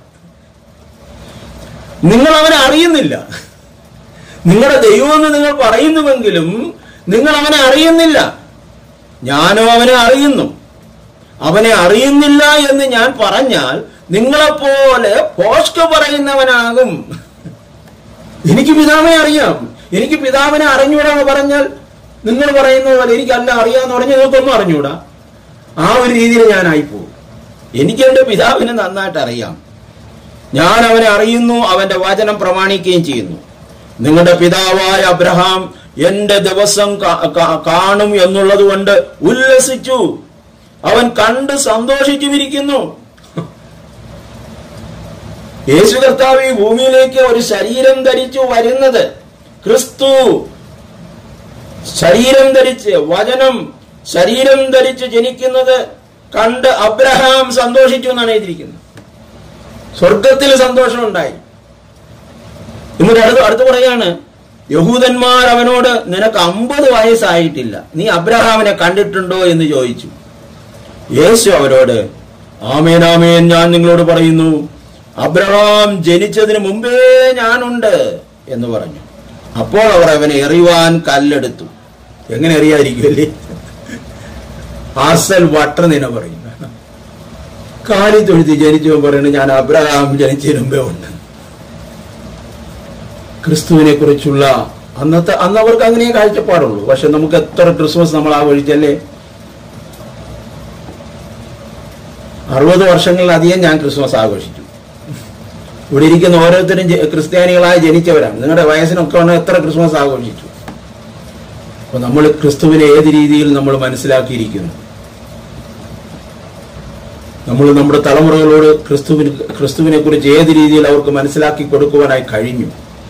നിങ്ങൾ അവനെ അറിയുന്നില്ല നിങ്ങളുടെ ദൈവമെന്ന് നിങ്ങൾ പറയുന്നുവെങ്കിലും നിങ്ങൾ അവനെ അറിയുന്നില്ല ഞാനും അവനെ അറിയുന്നു അവനെ അറിയുന്നില്ല എന്ന് ഞാൻ പറഞ്ഞാൽ നിങ്ങളെപ്പോലെ പോഷ്ക പറയുന്നവനാകും എനിക്ക് പിതാവിനെ അറിയാം എനിക്ക് പിതാവിനെ അറിഞ്ഞൂടാന്ന് പറഞ്ഞാൽ നിങ്ങൾ പറയുന്നത് പോലെ എനിക്കല്ല അറിയാന്ന് പറഞ്ഞാൽ നിങ്ങൾക്കൊന്നും അറിഞ്ഞൂടാ ആ ഒരു രീതിയിൽ ഞാനായിപ്പോകും എനിക്ക് എന്റെ പിതാവിനെ നന്നായിട്ട് അറിയാം ഞാൻ അവനെ അറിയുന്നു അവന്റെ വചനം പ്രമാണിക്കുകയും ചെയ്യുന്നു നിങ്ങളുടെ പിതാവായ അബ്രഹാം എന്റെ ദിവസം കാ- കാ- കാണും എന്നുള്ളത് കൊണ്ട് ഉല്ലസിച്ചു അവൻ കണ്ട് സന്തോഷിച്ചുമിരിക്കുന്നു യേശു കർത്താവ് ഈ ഭൂമിയിലേക്ക് ഒരു ശരീരം ധരിച്ചു വരുന്നത് ക്രിസ്തു ശരീരം ധരിച്ച് വചനം ശരീരം ധരിച്ച് ജനിക്കുന്നത് കണ്ട് അബ്രഹാം സന്തോഷിച്ചു എന്നാണ് എഴുതിയിരിക്കുന്നത് സ്വർഗത്തിൽ സന്തോഷമുണ്ടായി എന്നിട്ട് അടുത്ത് അടുത്ത് പറയാണ് യഹൂദന്മാർ അവനോട് നിനക്ക് അമ്പത് വയസ്സായിട്ടില്ല നീ അബ്രഹാമിനെ കണ്ടിട്ടുണ്ടോ എന്ന് ചോദിച്ചു യേശു അവരോട് ആമേൻ ആമേൻ ഞാൻ നിങ്ങളോട് പറയുന്നു അബ്രഹാം ജനിച്ചതിന് മുമ്പേ ഞാനുണ്ട് എന്ന് പറഞ്ഞു അപ്പോൾ അവർ അവനെ എറിയുവാൻ കല്ലെടുത്തു എങ്ങനെ എറിയാതിരിക്കുമല്ലേ അസൽ വട്ടനിന പറയും കാലി തൊഴുത്തി ജനിച്ചവൻ പറയുന്നത് ഞാൻ അബ്രഹാം ജനിച്ചതിന് മുമ്പേ ഉണ്ട് ക്രിസ്തുവിനെ കുറിച്ചുള്ള അന്നത്തെ അന്ന് അവർക്ക് അങ്ങനെ കാഴ്ചപ്പാടുള്ളൂ പക്ഷെ നമുക്ക് എത്ര ക്രിസ്മസ് നമ്മൾ ആഘോഷിച്ചല്ലേ അറുപത് വർഷങ്ങളിലധികം ഞാൻ ക്രിസ്മസ് ആഘോഷിച്ചു ഇവിടെ ഇരിക്കുന്ന ഓരോരുത്തരും ജ- ക്രിസ്ത്യാനികളായി ജനിച്ചവരാണ് നിങ്ങളുടെ വയസ്സിനൊക്കെ വന്ന് എത്ര ക്രിസ്മസ് ആഘോഷിച്ചു അപ്പൊ നമ്മൾ ക്രിസ്തുവിനെ ഏത് രീതിയിൽ നമ്മൾ മനസ്സിലാക്കിയിരിക്കുന്നു നമ്മൾ നമ്മുടെ തലമുറകളോട് ക്രിസ്തുവിന് ക്രിസ്തുവിനെ കുറിച്ച് ഏത് രീതിയിൽ അവർക്ക് മനസ്സിലാക്കി കൊടുക്കുവാനായി കഴിഞ്ഞു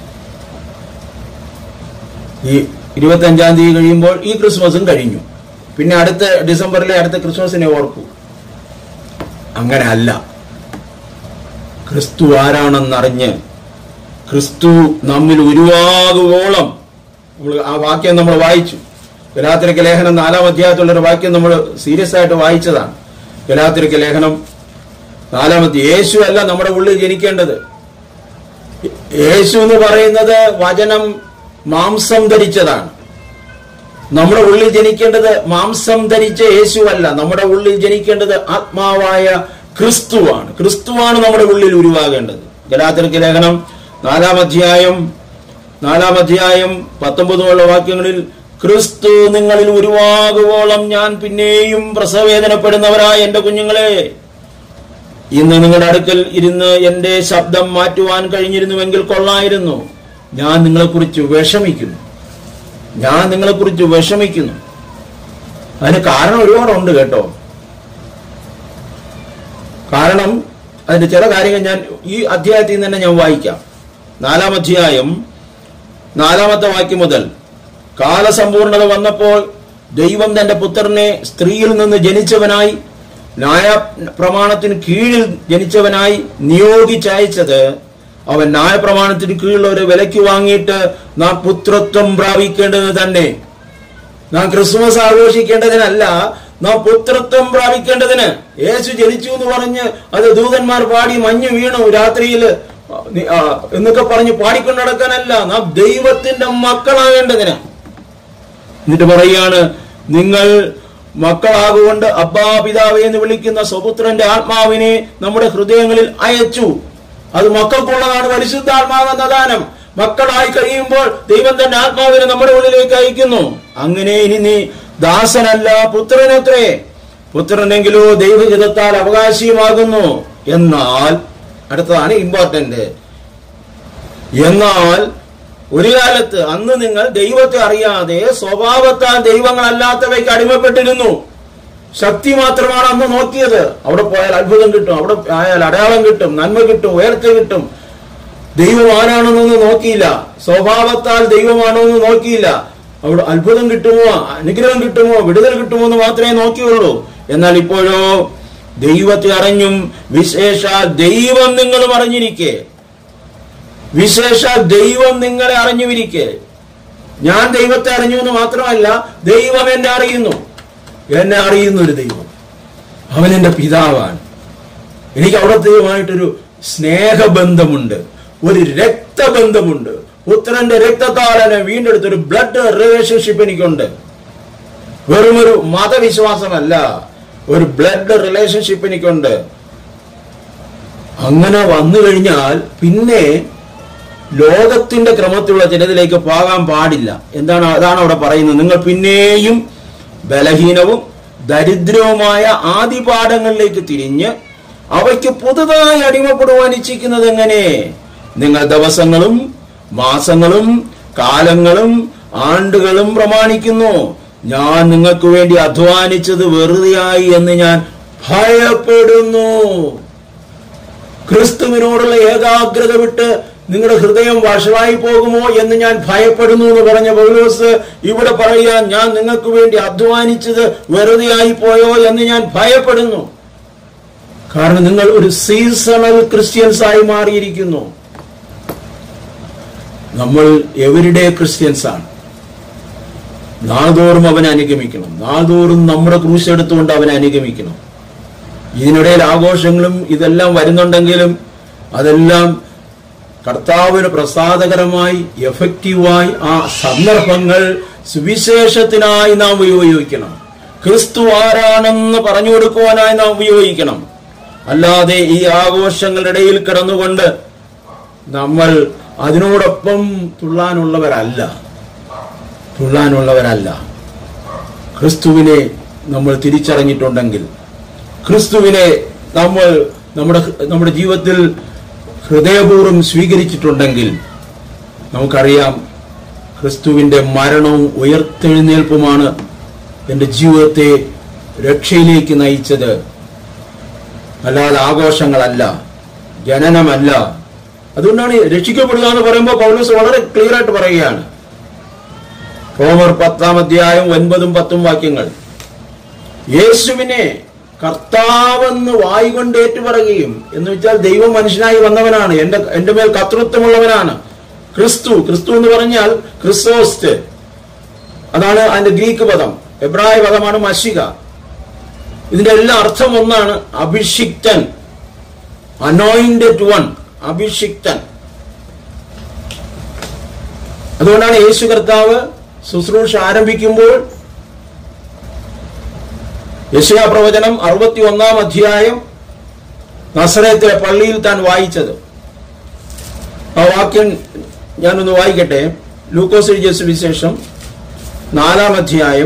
ഈ ഇരുപത്തി അഞ്ചാം തീയതി കഴിയുമ്പോൾ ഈ ക്രിസ്മസും കഴിഞ്ഞു പിന്നെ അടുത്ത ഡിസംബറിലെ അടുത്ത ക്രിസ്മസിനെ ഓർക്കൂ അങ്ങനെ അല്ല ക്രിസ്തു ആരാണെന്നറിഞ്ഞ് ക്രിസ്തു നമ്മിൽ ഉരുവാകുവോളം നമ്മൾ ആ വാക്യം നമ്മൾ വായിച്ചു ഗലാത്തിരക്ക് ലേഖനം നാലാം അധ്യായത്തിലുള്ള ഒരു വാക്യം നമ്മൾ സീരിയസ് ആയിട്ട് വായിച്ചതാണ് ഗലാത്തിരക്ക് ലേഖനം നാലാമത്തെ യേശു അല്ല നമ്മുടെ ഉള്ളിൽ ജനിക്കേണ്ടത് യേശു എന്ന് പറയുന്നത് വചനം മാംസം ധരിച്ചതാണ് നമ്മുടെ ഉള്ളിൽ ജനിക്കേണ്ടത് മാംസം ധരിച്ച യേശുവല്ല നമ്മുടെ ഉള്ളിൽ ജനിക്കേണ്ടത് ആത്മാവായ ക്രിസ്തുവാണ് ക്രിസ്തുവാണ് നമ്മുടെ ഉള്ളിൽ ഉരുവാകേണ്ടത് ഗലാത്തിരക്ക് ലേഖനം നാലാം അധ്യായം നാലാം അധ്യായം പത്തൊമ്പതുമുള്ള വാക്യങ്ങളിൽ ക്രിസ്തു നിങ്ങളിൽ ഉരുവാകുവോളം ഞാൻ പിന്നെയും പ്രസവേദനപ്പെടുന്നവരായ എന്റെ കുഞ്ഞുങ്ങളെ ഇന്ന് നിങ്ങളുടെ അടുക്കൽ ഇരുന്ന് എന്റെ ശബ്ദം മാറ്റുവാൻ കഴിഞ്ഞിരുന്നുവെങ്കിൽ കൊള്ളായിരുന്നു ഞാൻ നിങ്ങളെക്കുറിച്ച് വിഷമിക്കുന്നു ഞാൻ നിങ്ങളെക്കുറിച്ച് വിഷമിക്കുന്നു അതിന് കാരണം ഒരുപാടുണ്ട് കേട്ടോ കാരണം അതിന്റെ ചില കാര്യങ്ങൾ ഞാൻ ഈ അധ്യായത്തിൽ നിന്ന് തന്നെ ഞാൻ വായിക്കാം നാലാം അധ്യായം നാലാമത്തെ വാക്യം മുതൽ കാലസമ്പൂർണത വന്നപ്പോൾ ദൈവം തന്റെ പുത്രനെ സ്ത്രീയിൽ നിന്ന് ജനിച്ചവനായി ന്യായ പ്രമാണത്തിന് കീഴിൽ ജനിച്ചവനായി നിയോഗിച്ചയച്ചത് അവൻ ന്യായപ്രമാണത്തിന് കീഴിൽ ഒരു വിലയ്ക്ക് വാങ്ങിയിട്ട് നാം പുത്രത്വം പ്രാപിക്കേണ്ടത് തന്നെ നാം ക്രിസ്മസ് ആഘോഷിക്കേണ്ടതിനല്ല നാം പുത്രത്വം പ്രാപിക്കേണ്ടതിന് യേശു ജനിച്ചു എന്ന് പറഞ്ഞ് അത് ദൂതന്മാർ പാടി മഞ്ഞ് വീണു രാത്രിയിൽ എന്നൊക്കെ പറഞ്ഞ് പാടിക്കൊണ്ട് നടക്കാനല്ല നാം ദൈവത്തിന്റെ മക്കളാകേണ്ടതിന് എന്നിട്ട് പറയാണ് നിങ്ങൾ മക്കളാകൊണ്ട് അബ്ബാ പിതാവേ എന്ന് വിളിക്കുന്ന സ്വപുത്രന്റെ ആത്മാവിനെ നമ്മുടെ ഹൃദയങ്ങളിൽ അയച്ചു അത് മക്കൾക്കുള്ളതാണ് പരിശുദ്ധാത്മാവെന്ന ദാനം മക്കളായി കഴിയുമ്പോൾ ദൈവം തന്റെ ആത്മാവിനെ നമ്മുടെ ഉള്ളിലേക്ക് അയക്കുന്നു അങ്ങനെ ഇനി നീ ദാസനല്ല പുത്രനത്രേ പുത്രനെങ്കിലോ ദൈവഹിതത്താൽ അവകാശിയുമാകുന്നു എന്നാൽ അടുത്തതാണ് ഇമ്പോർട്ടന്റ് എന്നാൽ ഒരു കാലത്ത് അന്ന് നിങ്ങൾ ദൈവത്തെ അറിയാതെ സ്വഭാവത്താൽ ദൈവങ്ങളല്ലാത്തവയ്ക്ക് അടിമപ്പെട്ടിരുന്നു ശക്തി മാത്രമാണ് അന്ന് നോക്കിയത് അവിടെ പോയാൽ അത്ഭുതം കിട്ടും അവിടെ ആയാൽ അടയാളം കിട്ടും നന്മ കിട്ടും ഉയർച്ച കിട്ടും ദൈവം ആരാണെന്നൊന്നും നോക്കിയില്ല സ്വഭാവത്താൽ ദൈവമാണോ എന്ന് നോക്കിയില്ല അവിടെ അത്ഭുതം കിട്ടുമോ അനുഗ്രഹം കിട്ടുമോ വിടുതൽ കിട്ടുമോ എന്ന് മാത്രമേ നോക്കിയുള്ളൂ എന്നാൽ ഇപ്പോഴോ ദൈവത്തെ അറിഞ്ഞും വിശേഷ ദൈവം നിങ്ങളും അറിഞ്ഞിരിക്കെ വിശേഷ ദൈവം നിങ്ങളെ അറിഞ്ഞുമിരിക്കെ ഞാൻ ദൈവത്തെ അറിഞ്ഞു എന്ന് മാത്രമല്ല ദൈവം എന്നെ അറിയുന്നു എന്നെ അറിയുന്ന ഒരു ദൈവം അവൻ എന്റെ പിതാവാണ് എനിക്ക് അവിടത്തെയുമായിട്ടൊരു സ്നേഹബന്ധമുണ്ട് ഒരു രക്തബന്ധമുണ്ട് പുത്രന്റെ രക്തത്താൽ എന്നെ വീണ്ടെടുത്ത ഒരു ബ്ലഡ് റിലേഷൻഷിപ്പ് എനിക്കുണ്ട് വെറും ഒരു മതവിശ്വാസമല്ല ഒരു ബ്ലഡ് റിലേഷൻഷിപ്പ് എനിക്കുണ്ട് അങ്ങനെ വന്നു കഴിഞ്ഞാൽ പിന്നെ ലോകത്തിന്റെ ക്രമത്തിലുള്ള ചിലതിലേക്ക് പോകാൻ പാടില്ല എന്താണ് അതാണ് അവിടെ പറയുന്നത് നിങ്ങൾ പിന്നെയും ബലഹീനവും ദരിദ്രവുമായ ആദിപാഠങ്ങളിലേക്ക് തിരിഞ്ഞ് അവയ്ക്ക് പുതുതായി അടിമപ്പെടുവാൻ ഇച്ഛിക്കുന്നത് എങ്ങനെ നിങ്ങൾ ദിവസങ്ങളും മാസങ്ങളും കാലങ്ങളും ആണ്ടുകളും പ്രമാണിക്കുന്നു ഞാൻ നിങ്ങൾക്ക് വേണ്ടി അധ്വാനിച്ചത് വെറുതെയായി എന്ന് ഞാൻ ഭയപ്പെടുന്നു ക്രിസ്തുവിനോടുള്ള ഏകാഗ്രത വിട്ട് നിങ്ങളുടെ ഹൃദയം വഷളായി പോകുമോ എന്ന് ഞാൻ ഭയപ്പെടുന്നു എന്ന് പറഞ്ഞ പൗലോസ് ഇവിടെ പറയാൻ ഞാൻ നിങ്ങൾക്ക് വേണ്ടി അധ്വാനിച്ചത് വെറുതെയായി പോയോ എന്ന് ഞാൻ ഭയപ്പെടുന്നു കാരണം നിങ്ങൾ ഒരു സീസണൽ ക്രിസ്ത്യൻസ് ആയി മാറിയിരിക്കുന്നു നമ്മൾ എവരിഡേ ക്രിസ്ത്യൻസ് ആണ് നാൾതോറും അവനെ അനുഗമിക്കണം നാൾതോറും നമ്മുടെ ക്രൂശ് എടുത്തുകൊണ്ട് അവനെ അനുഗമിക്കണം ഇതിനിടയിൽ ആഘോഷങ്ങളും ഇതെല്ലാം വരുന്നുണ്ടെങ്കിലും അതെല്ലാം കർത്താവിന് പ്രസാദകരമായി എഫക്റ്റീവായി ആ സന്ദർഭങ്ങൾ സുവിശേഷത്തിനായി നാം ഉപയോഗിക്കണം ക്രിസ്തു ആരാണെന്ന് പറഞ്ഞു കൊടുക്കുവാനായി നാം ഉപയോഗിക്കണം അല്ലാതെ ഈ ആഘോഷങ്ങളുടെ ഇടയിൽ കിടന്നുകൊണ്ട് നമ്മൾ അതിനോടൊപ്പം തുള്ളാനുള്ളവരല്ല തുള്ളാനുള്ളവരല്ല ക്രിസ്തുവിനെ നമ്മൾ തിരിച്ചറിഞ്ഞിട്ടുണ്ടെങ്കിൽ ക്രിസ്തുവിനെ നമ്മൾ നമ്മുടെ നമ്മുടെ ജീവിതത്തിൽ ഹൃദയപൂർവ്വം സ്വീകരിച്ചിട്ടുണ്ടെങ്കിൽ നമുക്കറിയാം ക്രിസ്തുവിന്റെ മരണവും ഉയർത്തെഴുന്നേൽപ്പുമാണ് എൻ്റെ ജീവിതത്തെ രക്ഷയിലേക്ക് നയിച്ചത് അല്ലാതെ ആഘോഷങ്ങളല്ല ജനനമല്ല അതുകൊണ്ടാണ് രക്ഷിക്കപ്പെടുക എന്ന് പറയുമ്പോൾ പൗലോസ് വളരെ ക്ലിയർ ആയിട്ട് പറയുകയാണ് റോമർ പത്താം അധ്യായം ഒൻപതും പത്തും വാക്യങ്ങൾ യേശുവിനെ കർത്താവെന്ന് വായികൊണ്ട് ഏറ്റുപറയുകയും എന്ന് വെച്ചാൽ ദൈവം മനുഷ്യനായി വന്നവനാണ് എന്റെ എന്റെ മേൽ കർത്തൃത്വമുള്ളവനാണ് ക്രിസ്തു ക്രിസ്തു എന്ന് പറഞ്ഞാൽ ക്രിസ്തോസ്റ്റ് അതാണ് അതിന്റെ ഗ്രീക്ക് പദം എബ്രായ പദമാണ് മഷിക ഇതിന്റെ എല്ലാ അർത്ഥം ഒന്നാണ് അഭിഷിക്തൻ അനോയിന്റഡ് വൺ അഭിഷിക്തൻ അതുകൊണ്ടാണ് യേശു കർത്താവ് ശുശ്രൂഷ ആരംഭിക്കുമ്പോൾ യശയാ പ്രവചനം അറുപത്തി ഒന്നാം അധ്യായം നസറയത്തിലെ പള്ളിയിൽ താൻ വായിച്ചത് ആ വാക്യം ഞാനൊന്ന് വായിക്കട്ടെ ലൂക്കോസ് എഴുതിയ സുവിശേഷം നാലാം അധ്യായം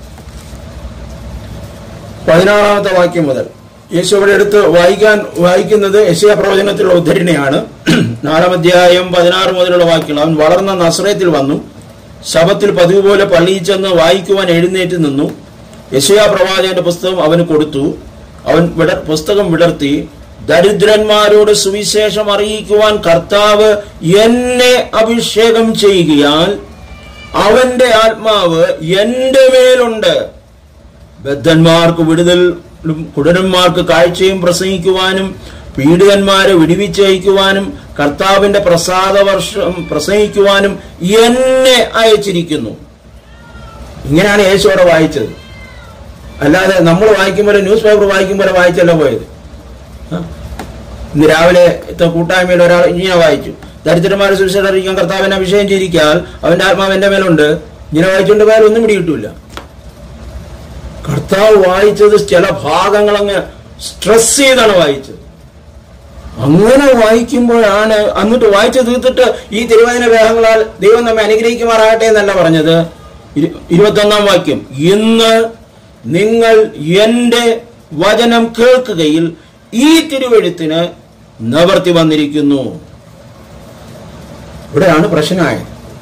പതിനാറാമത്തെ വാക്യം മുതൽ യേശു അവിടെ എടുത്ത് വായിക്കാൻ വായിക്കുന്നത് യശയ പ്രവചനത്തിലുള്ള ഉദ്ധരണിയാണ് നാലാം അധ്യായം പതിനാറ് മുതലുള്ള വാക്യങ്ങൾ അവൻ വളർന്ന നസ്രയത്തിൽ വന്നു ശബത്തിൽ പതിവ് പോലെ പള്ളിയിൽ ചെന്ന് വായിക്കുവാൻ എഴുന്നേറ്റ് നിന്നു യശയാ പ്രവാചകന്റെ പുസ്തകം അവന് കൊടുത്തു അവൻ വിട പുസ്തകം വിടർത്തി ദരിദ്രന്മാരോട് സുവിശേഷം അറിയിക്കുവാൻ കർത്താവ് എന്നെ അഭിഷേകം ചെയ്യുകയാൽ അവന്റെ ആത്മാവ് എന്റെ മേലുണ്ട് ബദ്ധന്മാർക്ക് വിടുതലും കുടരന്മാർക്ക് കാഴ്ചയും പ്രസംഗിക്കുവാനും പീഡിതന്മാരെ വിടുവിച്ചയക്കുവാനും കർത്താവിന്റെ പ്രസാദ വർഷം പ്രസംഗിക്കുവാനും എന്നെ അയച്ചിരിക്കുന്നു ഇങ്ങനെയാണ് യേശു അവിടെ വായിച്ചത് അല്ലാതെ നമ്മൾ വായിക്കുമ്പോൾ ന്യൂസ് പേപ്പർ വായിക്കുമ്പോൾ വായിച്ചല്ല പോയത് ആ? ഇന്ന് രാവിലെ കൂട്ടായ്മയിൽ ഒരാൾ ഇങ്ങനെ വായിച്ചു ദരിദ്രന്മാരെ സുരക്ഷിത അറിയിക്കാൻ കർത്താവിനെ അഭിഷേകം ചെയ്തിരിക്കാൻ അവന്റെ ആത്മാവ് എന്റെ മേലുണ്ട് ഇങ്ങനെ വായിച്ചുകൊണ്ട് പേര് ഒന്നും പിടികിട്ടൂല കർത്താവ് വായിച്ചത് ചില ഭാഗങ്ങൾ അങ്ങ് സ്ട്രെസ് ചെയ്താണ് വായിച്ചത് അങ്ങനെ വായിക്കുമ്പോഴാണ് എന്നിട്ട് വായിച്ചു തീർത്തിട്ട് ഈ തിരുവചന വേഗങ്ങളാൽ ദൈവം നമ്മെ അനുഗ്രഹിക്കുമാറാകട്ടെ എന്നല്ല പറഞ്ഞത് ഇരു- ഇരുപത്തൊന്നാം വാക്യം ഇന്ന് നിങ്ങൾ എന്റെ വചനം കേൾക്കുകയിൽ ഈ തിരുവെഴുത്തിന് നിവർത്തി വന്നിരിക്കുന്നു ഇവിടെയാണ് പ്രശ്നമായത്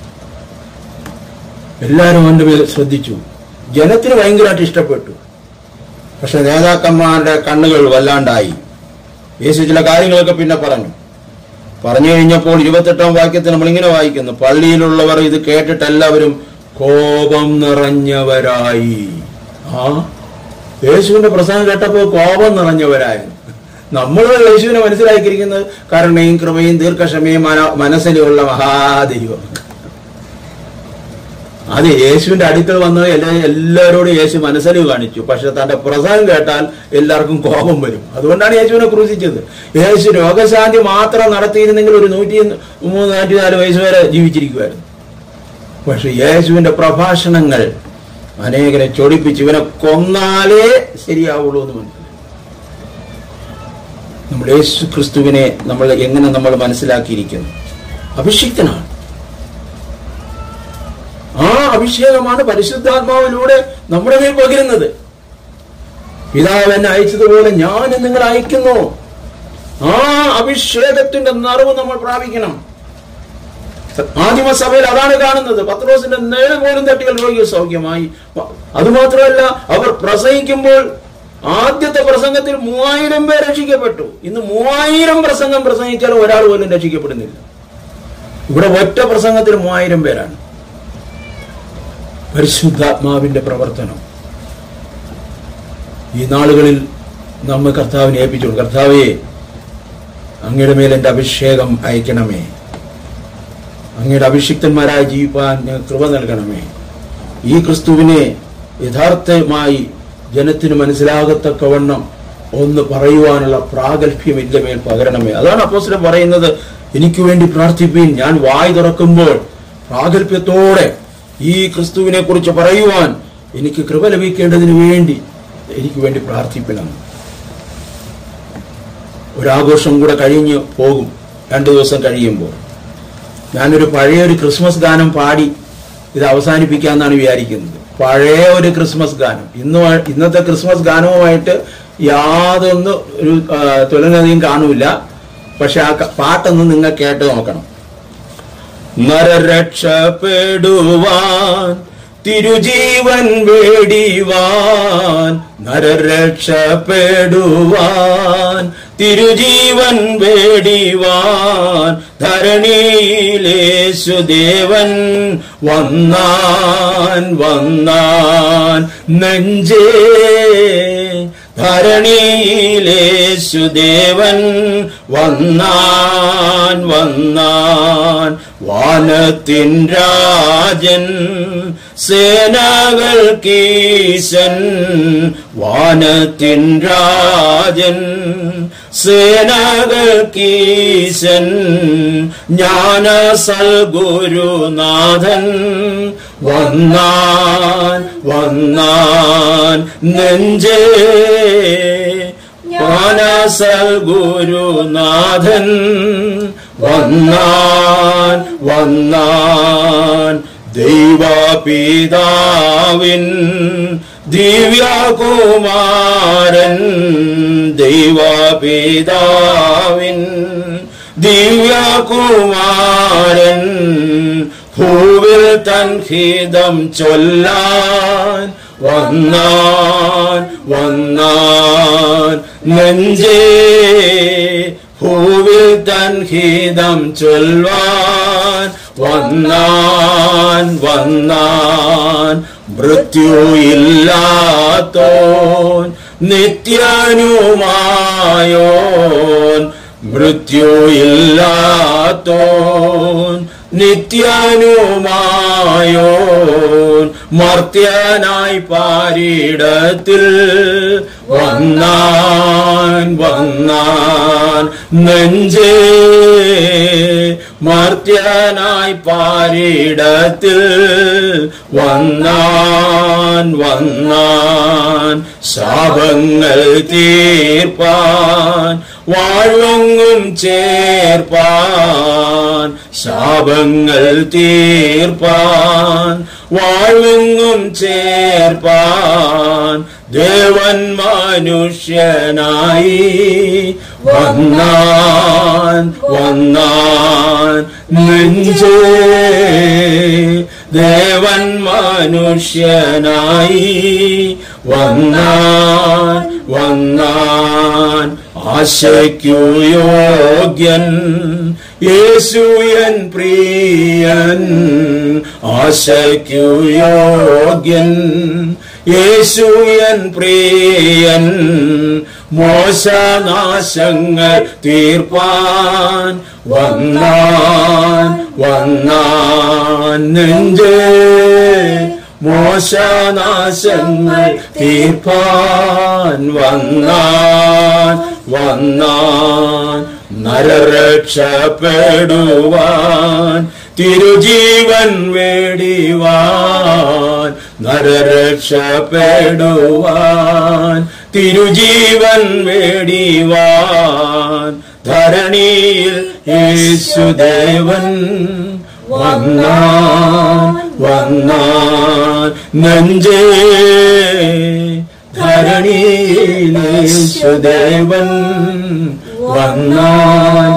എല്ലാവരും അവന്റെ മേൽ ശ്രദ്ധിച്ചു ജനത്തിന് ഭയങ്കരമായിട്ട് ഇഷ്ടപ്പെട്ടു പക്ഷെ നേതാക്കന്മാരുടെ കണ്ണുകൾ വല്ലാണ്ടായി യേശു ചില കാര്യങ്ങളൊക്കെ പിന്നെ പറഞ്ഞു പറഞ്ഞു കഴിഞ്ഞപ്പോൾ ഇരുപത്തെട്ടാം വാക്യത്തിൽ നമ്മളിങ്ങനെ വായിക്കുന്നു പള്ളിയിലുള്ളവർ ഇത് കേട്ടിട്ട് എല്ലാവരും കോപം നിറഞ്ഞവരായി ആ യേശുവിന്റെ പ്രസംഗം കേട്ടപ്പോൾ കോപം നിറഞ്ഞവരായിരുന്നു നമ്മൾ യേശുവിനെ മനസ്സിലാക്കിയിരിക്കുന്നത് കരുണയും കൃപയും ദീർഘക്ഷമയും മന- മനസ്സിലുള്ള മഹാദൈവം അത് യേശുവിന്റെ അടുക്കൽ വന്നത് എല്ലാ എല്ലാവരോടും യേശു മനസ്സലിവ് കാണിച്ചു പക്ഷെ തന്റെ പ്രസംഗം കേട്ടാൽ എല്ലാവർക്കും കോപം വരും അതുകൊണ്ടാണ് യേശുവിനെ ക്രൂശിച്ചത് യേശു രോഗശാന്തി മാത്രം നടത്തിയിരുന്നെങ്കിൽ ഒരു നൂറ്റി മൂന്ന് നൂറ്റി നാല് വയസ്സ് വരെ ജീവിച്ചിരിക്കുമായിരുന്നു പക്ഷെ യേശുവിന്റെ പ്രഭാഷണങ്ങൾ അനേകരെ ചൊടിപ്പിച്ച് ഇവനെ കൊന്നാലേ ശരിയാവുള്ളൂ എന്ന് മനസ്സിലായി നമ്മൾ യേശു ക്രിസ്തുവിനെ നമ്മൾ എങ്ങനെ നമ്മൾ മനസ്സിലാക്കിയിരിക്കുന്നു അഭിഷിക്തനാണ് ആ അഭിഷേകമാണ് പരിശുദ്ധാത്മാവിലൂടെ നമ്മുടെ മേൽ പകരുന്നത് പിതാവ് എന്നെ അയച്ചതുപോലെ ഞാൻ നിങ്ങൾ അയക്കുന്നു ആ അഭിഷേകത്തിന്റെ നിറവ് നമ്മൾ പ്രാപിക്കണം ആദിമസഭയിൽ അതാണ് കാണുന്നത് പത്രോസിന്റെ നേരെ പോലും തട്ടികൾ രോഗിയ സൗഖ്യമായി അതുമാത്രമല്ല അവർ പ്രസംഗിക്കുമ്പോൾ ആദ്യത്തെ പ്രസംഗത്തിൽ മൂവായിരം പേർ രക്ഷിക്കപ്പെട്ടു ഇന്ന് മൂവായിരം പ്രസംഗം പ്രസംഗിച്ചാലും ഒരാൾ പോലും രക്ഷിക്കപ്പെടുന്നില്ല ഇവിടെ ഒറ്റ പ്രസംഗത്തിൽ മൂവായിരം പേരാണ് പരിശുദ്ധാത്മാവിന്റെ പ്രവർത്തനം ഈ നാളുകളിൽ നമ്മെ കർത്താവിനെ ഏൽപ്പിച്ചു കർത്താവേ അങ്ങയുടെ മേൽ എൻ്റെ അഭിഷേകം അയക്കണമേ അങ്ങയുടെ അഭിഷിക്തന്മാരായി ജീവിപ്പാൻ ഞങ്ങൾ കൃപ നൽകണമേ ഈ ക്രിസ്തുവിനെ യഥാർത്ഥമായി ജനത്തിന് മനസ്സിലാകത്തക്കവണ്ണം ഒന്ന് പറയുവാനുള്ള പ്രാഗൽഭ്യം എൻ്റെ മേൽ പകരണമേ അതാണ് അപ്പോസ്തലൻ പറയുന്നത് എനിക്ക് വേണ്ടി പ്രാർത്ഥിപ്പീൻ ഞാൻ വായി തുറക്കുമ്പോൾ പ്രാഗൽഭ്യത്തോടെ ഈ ക്രിസ്തുവിനെ കുറിച്ച് പറയുവാൻ എനിക്ക് കൃപ ലഭിക്കേണ്ടതിന് വേണ്ടി എനിക്ക് വേണ്ടി പ്രാർത്ഥിക്കണം ഒരാഘോഷം കൂടെ കഴിഞ്ഞ് പോകും രണ്ടു ദിവസം കഴിയുമ്പോൾ ഞാനൊരു പഴയ ഒരു ക്രിസ്മസ് ഗാനം പാടി ഇത് അവസാനിപ്പിക്കാമെന്നാണ് വിചാരിക്കുന്നത് പഴയ ഒരു ക്രിസ്മസ് ഗാനം ഇന്ന് ഇന്നത്തെ ക്രിസ്മസ് ഗാനവുമായിട്ട് യാതൊന്ന് ഒരു ആ, തുലനതയും കാണൂല പക്ഷെ ആ ക- പാട്ടൊന്ന് നിങ്ങൾ കേട്ട് നോക്കണം നരരക്ഷപ്പെടുവാൻ തിരുജീവൻ വേടിവാൻ നരരക്ഷപ്പെടുവാൻ തിരുജീവൻ വേടിവാൻ ധരണിയിലേശുദേവൻ വന്നാൻ വന്നാൻ നെഞ്ചേ ധരണിയിലേശുദേവൻ വന്നാൻ വന്നാൻ വാനത്തിൻ രാജൻ സേനകൾ കീശൻ വാനത്തിൻ രാജൻ സേനകൾ കീശൻ ജ്ഞാന സൽഗുരുനാഥൻ വന്നാൻ വന്നാൻ നെഞ്ചേ മാനസൽ ഗുരുനാഥൻ വന്നാൻ വന്നാൻ ദൈവപിതാവിൻ ദിവ്യകുമാരൻ ദൈവപിതാവിൻ ദിവ്യകുമാരൻ ഭൂവിൽ തൻ ഹിതം ചൊല്ലാൻ വന്നാൻ വന്നാൻ നെഞ്ചേ ഭൂവിൽ തൻ ഹിതം ചൊൽവാൻ വന്നാൻ വന്നാൻ മൃത്യുയില്ലാത്തോൻ നിത്യനുമായോൻ മൃത്യുയില്ലാത്തോൻ നിത്യനുമായോൻ മർത്യനായി പാരിടത്തിൽ വന്നാൻ വന്നാൻ നെഞ്ചേ മർത്യനായി പാരിടത്തിൽ വന്നാൻ വന്നാൻ ശാപങ്ങൾ തീർപ്പാൻ വാഴങ്ങും ചേർപ്പാൻ ശാപങ്ങൾ തീർപ്പാൻ വാഴങ്ങും ചേർപ്പാൻ ദേവൻ മനുഷ്യനായി വന്നാൻ വന്നാൻ നെഞ്ചേ ദേവൻ മനുഷ്യനായി വന്നാൻ വന്നാൻ ആശയ്ക്കു യോഗ്യൻ യേശുയൻ പ്രിയൻ ആശയ്ക്കു യോഗ്യൻ യേശുയൻ പ്രിയൻ മോശനാശങ്ങൾ തീർപ്പാൻ വന്നാൻ വന്നാൻ നെഞ്ചേ മോശനാശങ്ങൾ തീർപ്പാൻ വന്നാൻ വന്നാൻ നരരക്ഷപ്പെടുവാൻ തിരുജീവൻ വേടിവാൻ നരരക്ഷപ്പെടുവാൻ തിരുജീവൻ വേടിവാൻ ധരണിയിൽ യേശുദേവൻ വന്നാൻ വന്നാൻ നെഞ്ചേ ധരണിയിലേശുദേവൻ വന്നാൻ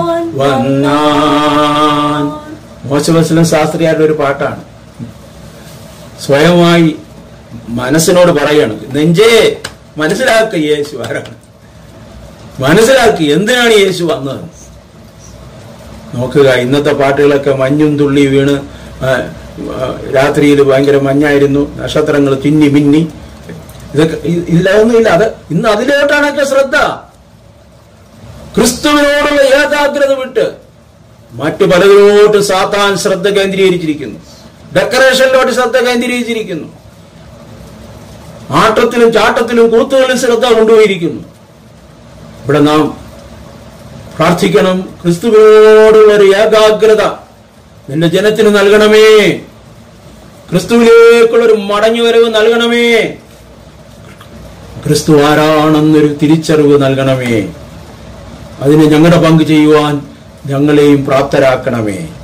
വന്നാൻ മോശവസലം ശാസ്ത്രിയാരുടെ ഒരു പാട്ടാണ് സ്വയമായി മനസ്സിനോട് പറയണം നെഞ്ചേ മനസ്സിലാക്കുക യേശു ആരാണ് മനസ്സിലാക്കി എന്തിനാണ് യേശു വന്നത് നോക്കുക ഇന്നത്തെ പാട്ടുകളൊക്കെ മഞ്ഞും തുള്ളി വീണ് ആ, ആ, രാത്രിയിൽ ഭയങ്കര മഞ്ഞായിരുന്നു നക്ഷത്രങ്ങൾ തിന്നി മിന്നി ഇതൊക്കെ ഇ- ഇതിലൊന്നുമില്ല അത് ഇന്ന് അതിലോട്ടാണൊക്കെ ശ്രദ്ധ ക്രിസ്തുവിനോടുള്ള ഏകാഗ്രത വിട്ട് മറ്റു പലതിലോട്ട് സാത്താൻ ശ്രദ്ധ കേന്ദ്രീകരിച്ചിരിക്കുന്നു ഡെക്കറേഷനിലോട്ട് ശ്രദ്ധ കേന്ദ്രീകരിച്ചിരിക്കുന്നു ആട്ടത്തിലും ചാട്ടത്തിലും കൂത്തുകളിലും ശ്രദ്ധ കൊണ്ടുപോയിരിക്കുന്നു ഇവിടെ നാം പ്രാർത്ഥിക്കണം ക്രിസ്തുവിനോടുള്ള ഒരു ഏകാഗ്രത നിന്റെ ജനത്തിന് നൽകണമേ ക്രിസ്തുവിലേക്കുള്ള ഒരു മടങ്ങിവരവ് നൽകണമേ ക്രിസ്തു ആരാണെന്നൊരു തിരിച്ചറിവ് നൽകണമേ അതിന് ഞങ്ങളുടെ പങ്ക് ചെയ്യുവാൻ ഞങ്ങളെയും പ്രാപ്തരാക്കണമേ